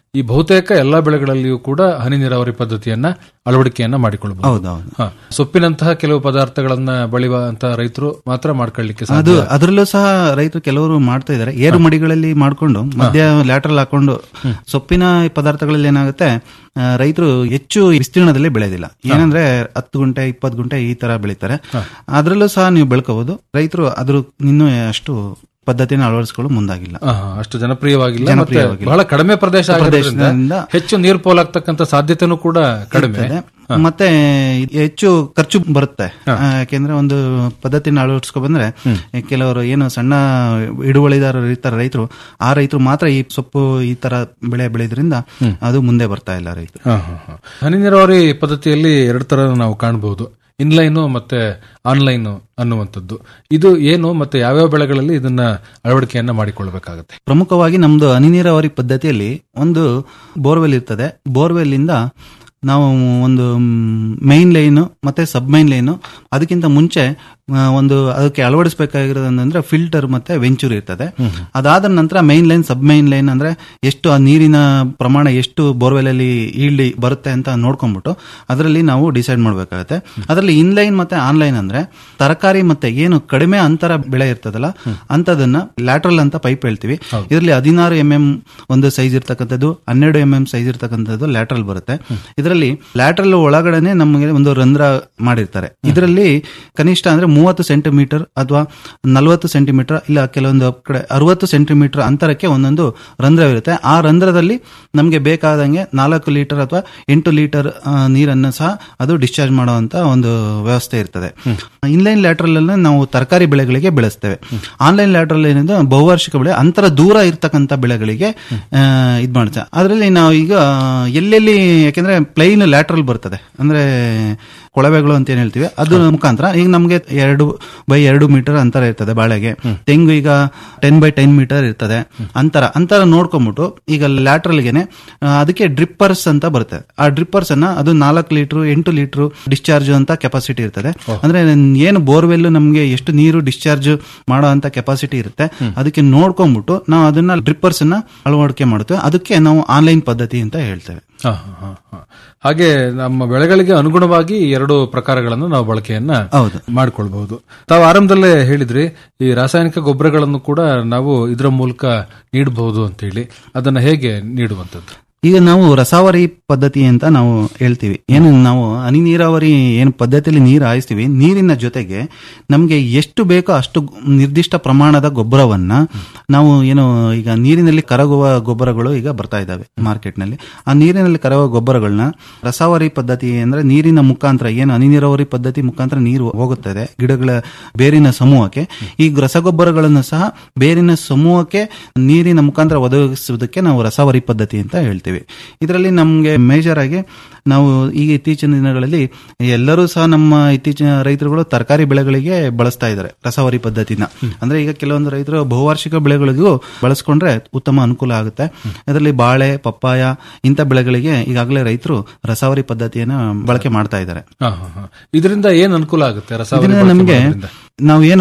ಈ ಬಹುತೇಕ ಎಲ್ಲಾ ಬೆಳೆಗಳಲ್ಲಿಯೂ ಕೂಡ ಹನಿ ನೀರಾವರಿ ಪದ್ಧತಿಯನ್ನ ಅಳವಡಿಕೆಯನ್ನ ಮಾಡಿಕೊಳ್ಳಬಹುದು ಹೌದೌದು. ಹ. ಸೊಪ್ಪಿನಂತಹ ಕೆಲವು ಪದಾರ್ಥಗಳನ್ನ ಬೆಳೆಯುವಂತಹ ರೈತರು ಮಾತ್ರ ಮಾಡ್ಕೊಳ್ಳಿಕ್ಕೆ ಅದು ಸಾಧ್ಯ ಅದರಲ್ಲೂ ಸಹ ರೈತರು ಕೆಲವರು ಮಾಡ್ತಾ ಇದ್ದಾರೆ ಏರು ಮಡಿಗಳಲ್ಲಿ ಮಾಡ್ಕೊಂಡು ಮಧ್ಯ ಲ್ಯಾಟ್ರಲ್ ಹಾಕೊಂಡು ಸೊಪ್ಪಿನ ಪದಾರ್ಥಗಳಲ್ಲಿ ಏನಾಗುತ್ತೆ ಆ, ರೈತರು ಹೆಚ್ಚು ವಿಸ್ತೀರ್ಣದಲ್ಲಿ ಬೆಳೆಯೋದಿಲ್ಲ ಏನಂದ್ರೆ ಹತ್ತು ಗುಂಟೆ ಇಪ್ಪತ್ತು ಗುಂಟೆ ಈ ತರ ಬೆಳೀತಾರೆ ಅದರಲ್ಲೂ ಸಹ ನೀವು ಬೆಳ್ಕೋಬಹುದು ರೈತರು ಅದ್ರ ಇನ್ನೂ ಅಷ್ಟು ಪದ್ಧತಿನ ಅಳವಡಿಸಿಕೊಳ್ಳಲು ಮುಂದಾಗಿಲ್ಲ ಹ, ಹ, ಅಷ್ಟು ಜನಪ್ರಿಯವಾಗಿಲ್ಲ ಮತ್ತೆ ಜನಪ್ರಿಯವಾಗಿಲ್ಲ. ಬಹಳ ಕಡಿಮೆ ಪ್ರದೇಶ ಆಗಿರೋದ್ರಿಂದ ಪ್ರದೇಶದಿಂದ ಹೆಚ್ಚು ನೀರು ಪೋಲಾಗ್ತಕ್ಕಂಥ ಸಾಧ್ಯತೆನೂ ಕೂಡ ಕಡಿಮೆ ಇರ್ತದೆ. ಮತ್ತೆ ಹೆಚ್ಚು ಖರ್ಚು ಬರುತ್ತೆ ಆ, ಯಾಕೆಂದ್ರೆ ಒಂದು ಪದ್ಧತಿನ ಅಳವಡಿಸ್ಕೊ ಬಂದ್ರೆ ಕೆಲವರು ಏನು ಸಣ್ಣ ಹಿಡುವಳಿದಾರರು ಇರ್ತಾರೆ ರೈತರು ಆ ರೈತರು ಮಾತ್ರ ಈ ಸೊಪ್ಪು ಈ ತರ ಬೆಳೆ ಬೆಳೆಯೋದ್ರಿಂದ ಅದು ಮುಂದೆ ಬರ್ತಾ ಇಲ್ಲ ರೈತರು ಹ, ಹ, ಹ. ಹನಿ ನೀರಾವರಿ ಪದ್ಧತಿಯಲ್ಲಿ ಎರಡು ತರ ನಾವು ಕಾಣಬಹುದು ಇನ್ಲೈನು ಮತ್ತೆ ಆನ್ಲೈನ್ ಅನ್ನುವಂಥದ್ದು ಇದು ಏನು ಮತ್ತೆ ಯಾವ್ಯಾವ ಬೆಳೆಗಳಲ್ಲಿ ಇದನ್ನ ಅಳವಡಿಕೆಯನ್ನ ಮಾಡಿಕೊಳ್ಬೇಕಾಗತ್ತೆ ಪ್ರಮುಖವಾಗಿ ನಮ್ದು ಹನಿ ನೀರಾವರಿ ಪದ್ಧತಿಯಲ್ಲಿ ಒಂದು ಬೋರ್ವೆಲ್ ಇರ್ತದೆ ಬೋರ್ವೆಲ್ ಇಂದ ನಾವು ಒಂದು ಮೈನ್ ಲೈನ್ ಮತ್ತೆ ಸಬ್ ಮೈನ್ ಲೈನ್ ಅದಕ್ಕಿಂತ ಮುಂಚೆ ಆ, ಒಂದು ಅದಕ್ಕೆ ಅಳವಡಿಸಬೇಕಾಗಿರೋದಂದ್ರೆ ಫಿಲ್ಟರ್ ಮತ್ತೆ ವೆಂಚೂರ್ ಇರ್ತದೆ ಅದಾದ ನಂತರ main line sub main line ಅಂದ್ರೆ ಎಷ್ಟು ಆ ನೀರಿನ ಪ್ರಮಾಣ ಎಷ್ಟು ಬೋರ್ವೆಲ್ ಅಲ್ಲಿ ಈಲ್ಡಿ ಬರುತ್ತೆ ಅಂತ ನೋಡ್ಕೊಂಡ್ಬಿಟ್ಟು ಅದರಲ್ಲಿ ನಾವು ಡಿಸೈಡ್ ಮಾಡಬೇಕಾಗುತ್ತೆ ಅದರಲ್ಲಿ ಇನ್ಲೈನ್ ಮತ್ತೆ ಆನ್ಲೈನ್ ಅಂದ್ರೆ ತರಕಾರಿ ಮತ್ತೆ ಏನು ಕಡಿಮೆ ಅಂತರ ಬೆಳೆ ಇರ್ತದಲ್ಲ ಅಂತದನ್ನ ಲ್ಯಾಟ್ರಲ್ ಅಂತ ಪೈಪ್ ಹೇಳ್ತೀವಿ ಇದರಲ್ಲಿ ಹದಿನಾರು ಎಂ ಎಂ ಒಂದು ಸೈಜ್ ಇರ್ತಕ್ಕಂಥದ್ದು ಹನ್ನೆರಡು ಎಂ ಎಂ ಸೈಜ್ ಇರ್ತಕ್ಕಂಥದ್ದು ಲ್ಯಾಟ್ರಲ್ ಬರುತ್ತೆ ಇದರಲ್ಲಿ ಲ್ಯಾಟ್ರಲ್ ಒಳಗಡೆನೆ ನಮಗೆ ಒಂದು ರಂಧ್ರ ಮಾಡಿರ್ತಾರೆ ಇದರಲ್ಲಿ ಕನಿಷ್ಠ ಅಂದ್ರೆ ಮೂವತ್ತು ಸೆಂಟಿಮೀಟರ್ ಅಥವಾ ನಲವತ್ತು ಸೆಂಟಿಮೀಟರ್ ಇಲ್ಲ ಕೆಲವೊಂದು ಕಡೆ ಅರವತ್ತು ಸೆಂಟಿಮೀಟರ್ ಅಂತರಕ್ಕೆ ಒಂದೊಂದು ರಂಧ್ರವಿರುತ್ತೆ ಆ ರಂಧ್ರದಲ್ಲಿ ನಮಗೆ ಬೇಕಾದಂಗೆ ನಾಲ್ಕು ಲೀಟರ್ ಅಥವಾ ಎಂಟು ಲೀಟರ್ ಆ, ನೀರನ್ನು ಸಹ ಅದು ಡಿಸ್ಚಾರ್ಜ್ ಮಾಡುವಂತ ಒಂದು ವ್ಯವಸ್ಥೆ ಇರ್ತದೆ ಇನ್ಲೈನ್ ಲ್ಯಾಟ್ರಲ್ ಅಲ್ಲಿ ನಾವು ತರಕಾರಿ ಬೆಳೆಗಳಿಗೆ ಬೆಳೆಸ್ತೇವೆ ಆನ್ಲೈನ್ ಲ್ಯಾಟ್ರಲ್ ಏನಿದೆ ಬಹುವಾರ್ಷಿಕ ಬೆಳೆ ಅಂತರ ದೂರ ಇರ್ತಕ್ಕಂಥ ಬೆಳೆಗಳಿಗೆ ಆ, ಇದ್ ಮಾಡುತ್ತೆ ಅದರಲ್ಲಿ ನಾವು ಈಗ ಎಲ್ಲೆಲ್ಲಿ ಯಾಕೆಂದ್ರೆ ಪ್ಲೈನ್ ಲ್ಯಾಟ್ರಲ್ ಬರ್ತದೆ ಅಂದ್ರೆ ಕೊಳವೆಗಳು ಅಂತ ಏನ್ ಹೇಳ್ತೀವಿ ಅದ್ರ ಮುಖಾಂತರ ಈಗ ನಮಗೆ ಎರಡು ಬೈ ಎರಡು ಮೀಟರ್ ಅಂತರ ಇರ್ತದೆ ಬಾಳೆಗೆ ತೆಂಗು ಈಗ ಟೆನ್ ಬೈ ಟೆನ್ ಮೀಟರ್ ಇರ್ತದೆ ಅಂತರ ಅಂತರ ನೋಡ್ಕೊಂಡ್ಬಿಟ್ಟು ಈಗ ಲ್ಯಾಟ್ರಲ್ಗೆನೆ ಆ, ಅದಕ್ಕೆ ಡ್ರಿಪ್ಪರ್ಸ್ ಅಂತ ಬರುತ್ತೆ ಆ ಡ್ರಿಪ್ಪರ್ಸ್ ಅನ್ನ ಅದು ನಾಲ್ಕು ಲೀಟರ್ ಎಂಟು ಲೀಟರ್ ಡಿಸ್ಚಾರ್ಜ್ ಅಂತ ಕೆಪಾಸಿಟಿ ಇರ್ತದೆ ಅಂದ್ರೆ ಏನು ಬೋರ್ವೆಲ್ ನಮಗೆ ಎಷ್ಟು ನೀರು ಡಿಸ್ಚಾರ್ಜ್ ಮಾಡೋ ಅಂತ ಕೆಪಾಸಿಟಿ ಇರುತ್ತೆ ಅದಕ್ಕೆ ನೋಡ್ಕೊಂಡ್ಬಿಟ್ಟು ನಾವು ಅದನ್ನ ಡ್ರಿಪ್ಪರ್ಸ್ ಅನ್ನ ಅಳವಡಿಕೆ ಮಾಡುತ್ತೇವೆ ಅದಕ್ಕೆ ನಾವು ಆನ್ಲೈನ್ ಪದ್ಧತಿ ಅಂತ ಹೇಳ್ತೇವೆ ಹ, ಹ, ಹ, ಹ. ಹಾಗೆ ನಮ್ಮ ಬೆಳೆಗಳಿಗೆ ಅನುಗುಣವಾಗಿ ಈ ಎರಡು ಪ್ರಕಾರಗಳನ್ನು ನಾವು ಬಳಕೆಯನ್ನ ಹೌದು. ಮಾಡಿಕೊಳ್ಬಹುದು ತಾವು ಆರಂಭದಲ್ಲೇ ಹೇಳಿದ್ರಿ ಈ ರಾಸಾಯನಿಕ ಗೊಬ್ಬರಗಳನ್ನು ಕೂಡ ನಾವು ಇದರ ಮೂಲಕ ನೀಡಬಹುದು ಅಂತ ಹೇಳಿ ಅದನ್ನ ಹೇಗೆ ನೀಡುವಂತದ್ದು ಈಗ ನಾವು ರಸಾವರಿ ಪದ್ಧತಿ ಅಂತ ನಾವು ಹೇಳ್ತೀವಿ ಏನು ನಾವು ಹನಿ ನೀರಾವರಿ ಏನು ಪದ್ಧತಿಯಲ್ಲಿ ನೀರು ಹಾಯಿಸ್ತೀವಿ ನೀರಿನ ಜೊತೆಗೆ ನಮಗೆ ಎಷ್ಟು ಬೇಕೋ ಅಷ್ಟು ನಿರ್ದಿಷ್ಟ ಪ್ರಮಾಣದ ಗೊಬ್ಬರವನ್ನ ನಾವು ಏನು ಈಗ ನೀರಿನಲ್ಲಿ ಕರಗುವ ಗೊಬ್ಬರಗಳು ಈಗ ಬರ್ತಾ ಇದ್ದಾವೆ ಮಾರ್ಕೆಟ್ನಲ್ಲಿ ಆ ನೀರಿನಲ್ಲಿ ಕರಗುವ ಗೊಬ್ಬರಗಳನ್ನ ರಸಾವರಿ ಪದ್ಧತಿ ಅಂದ್ರೆ ನೀರಿನ ಮುಖಾಂತರ ಏನು ಹನಿ ನೀರಾವರಿ ಪದ್ಧತಿ ಮುಖಾಂತರ ನೀರು ಹೋಗುತ್ತದೆ ಗಿಡಗಳ ಬೇರಿನ ಸಮೂಹಕ್ಕೆ ಈ ರಸಗೊಬ್ಬರಗಳನ್ನು ಸಹ ಬೇರಿನ ಸಮೂಹಕ್ಕೆ ನೀರಿನ ಮುಖಾಂತರ ಒದಗಿಸುವುದಕ್ಕೆ ನಾವು ರಸಾವರಿ ಪದ್ಧತಿ ಅಂತ ಹೇಳ್ತೀವಿ ಇದರಲ್ಲಿ ನಮಗೆ ಮೇಜರ್ ಆಗಿ ನಾವು ಈಗ ಇತ್ತೀಚಿನ ದಿನಗಳಲ್ಲಿ ಎಲ್ಲರೂ ಸಹ ನಮ್ಮ ಇತ್ತೀಚಿನ ರೈತರುಗಳು ತರಕಾರಿ ಬೆಳೆಗಳಿಗೆ ಬಳಸ್ತಾ ಇದ್ದಾರೆ ರಸಾವರಿ ಪದ್ಧತಿನ ಅಂದ್ರೆ ಈಗ ಕೆಲವೊಂದು ರೈತರು ಬಹುವಾರ್ಷಿಕ ಬೆಳೆಗಳಿಗೂ ಬಳಸ್ಕೊಂಡ್ರೆ ಉತ್ತಮ ಅನುಕೂಲ ಆಗುತ್ತೆ ಅದರಲ್ಲಿ ಬಾಳೆ ಪಪ್ಪಾಯ ಇಂಥ ಬೆಳೆಗಳಿಗೆ ಈಗಾಗಲೇ ರೈತರು ರಸಾವರಿ ಪದ್ಧತಿಯನ್ನ ಬಳಕೆ ಮಾಡ್ತಾ ಇದ್ದಾರೆ ಹ, ಹ, ಹ. ಇದರಿಂದ ಏನ್ ಅನುಕೂಲ ಆಗುತ್ತೆ ರಸಾವರಿ ಇದರಿಂದ ಬಳಕೆ ನಮ್ಗೆ ಮಾಡೋದ್ರಿಂದ? ನಾವೇನು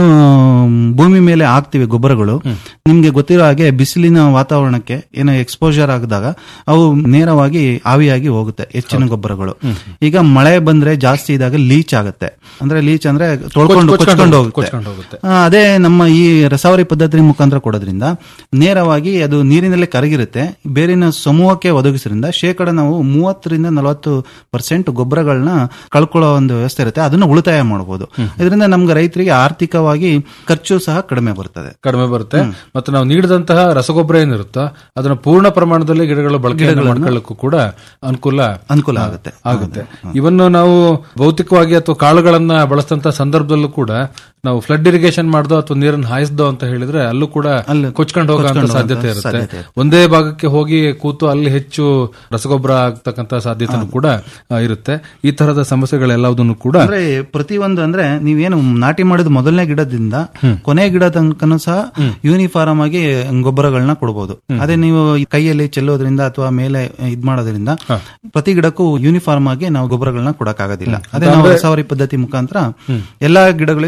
ಭೂಮಿ ಮೇಲೆ ಹಾಕ್ತಿವಿ ಗೊಬ್ಬರಗಳು ನಿಮ್ಗೆ ಗೊತ್ತಿರೋ ಹಾಗೆ ಬಿಸಿಲಿನ ವಾತಾವರಣಕ್ಕೆ ಏನೋ ಎಕ್ಸ್ಪೋಜರ್ ಆಗಿದಾಗ ಅವು ನೇರವಾಗಿ ಆವಿಯಾಗಿ ಹೋಗುತ್ತೆ ಹೆಚ್ಚಿನ ಗೊಬ್ಬರಗಳು ಈಗ ಮಳೆ ಬಂದ್ರೆ ಜಾಸ್ತಿ ಇದ್ದಾಗ ಲೀಚ್ ಆಗುತ್ತೆ ಅಂದ್ರೆ ಲೀಚ್ ಅಂದ್ರೆ ತೊಳ್ಕೊಂಡು ಕೊಚ್ಕೊಂಡು ಕೊಚ್ಕೊಂಡು ಕೊಚ್ಕೊಂಡು ಹೋಗುತ್ತೆ ಹೋಗುತ್ತೆ. ಆ, ಅದೇ ನಮ್ಮ ಈ ರಸಾವರಿ ಪದ್ಧತಿ ಮುಖಾಂತರ ಕೊಡೋದ್ರಿಂದ ನೇರವಾಗಿ ಅದು ನೀರಿನಲ್ಲೇ ಕರಗಿರುತ್ತೆ ಬೇರಿನ ಸಮೂಹಕ್ಕೆ ಒದಗಿಸೋದ್ರಿಂದ ಶೇಕಡ ನಾವು ಮೂವತ್ತರಿಂದ ನಲವತ್ತು ಪರ್ಸೆಂಟ್ ಗೊಬ್ಬರಗಳನ್ನ ಕಳ್ಕೊಳ್ಳೋ ಒಂದು ವ್ಯವಸ್ಥೆ ಇರುತ್ತೆ ಅದನ್ನ ಉಳಿತಾಯ ಮಾಡಬಹುದು ಇದರಿಂದ ನಮ್ಗೆ ರೈತರಿಗೆ ಆರ್ಥಿಕವಾಗಿ ಖರ್ಚು ಸಹ ಕಡಿಮೆ ಬರ್ತದೆ ಕಡಿಮೆ ಬರುತ್ತೆ ಮತ್ತೆ ನಾವು ನೀಡಿದಂತಹ ರಸಗೊಬ್ಬರ ಏನಿರುತ್ತೋ ಅದನ್ನ ಪೂರ್ಣ ಪ್ರಮಾಣದಲ್ಲಿ ಗಿಡಗಳ ಬಳಕೆ ಮಾಡ್ಕೊಳ್ಳಕ್ಕೂ ಕೂಡ ಅನುಕೂಲ ಅನುಕೂಲ ಆಗುತ್ತೆ ಆಗುತ್ತೆ ಇವನ್ನು ನಾವು ಭೌತಿಕವಾಗಿ ಅಥವಾ ಕಾಳುಗಳನ್ನ ಬಳಸಿದಂತ ಸಂದರ್ಭದಲ್ಲೂ ಕೂಡ ನಾವು ಫ್ಲಡ್ ಇರಿಗೇಷನ್ ಮಾಡ್ದೋ ಅಥವಾ ನೀರನ್ನು ಹಾಯಿಸ್ದೋ ಅಂತ ಹೇಳಿದ್ರೆ ಅಲ್ಲೂ ಕೂಡ ಕೊಚ್ಕೊಂಡು ಹೋಗುವಂತ ಕೊಚ್ಕೊಂಡು ಸಾಧ್ಯತೆ ಹೋಗುವಂತ ಇರುತ್ತೆ ಸಾಧ್ಯತೆ ಒಂದೇ ಭಾಗಕ್ಕೆ ಹೋಗಿ ಕೂತು ಅಲ್ಲಿ ಹೆಚ್ಚು ರಸಗೊಬ್ಬರ ಆಗ್ತಕ್ಕಂತ ಸಾಧ್ಯತೆನೂ ಕೂಡ ಆ, ಇರುತ್ತೆ ಈ ತರಹದ ಸಮಸ್ಯೆಗಳೆಲ್ಲದನ್ನು ಕೂಡ ಅಂದ್ರೆ ಪ್ರತಿಯೊಂದು ಅಂದ್ರೆ ನೀವೇನು ನಾಟಿ ಮಾಡಿದ ಮೊದಲನೇ ಗಿಡದಿಂದ ಕೊನೆ ಗಿಡ ತನಕನೂ ಸಹ ಯೂನಿಫಾರ್ಮ್ ಆಗಿ ಗೊಬ್ಬರಗಳನ್ನ ಕೊಡಬಹುದು ಅದೇ ನೀವು ಈ ಕೈಯಲ್ಲಿ ಚೆಲ್ಲೋದ್ರಿಂದ ಅಥವಾ ಮೇಲೆ ಇದ್ ಮಾಡೋದ್ರಿಂದ ಪ್ರತಿ ಗಿಡಕ್ಕೂ ಯೂನಿಫಾರ್ಮ್ ಆಗಿ ನಾವು ಗೊಬ್ಬರಗಳನ್ನ ಕೊಡಕ್ಕಾಗೋದಿಲ್ಲ ಅದೇ ನಾವು ರಸಾವರಿ ಪದ್ಧತಿ ಮುಖಾಂತರ ಎಲ್ಲಾ ಗಿಡಗಳಿಗೂ ಒಂದೇ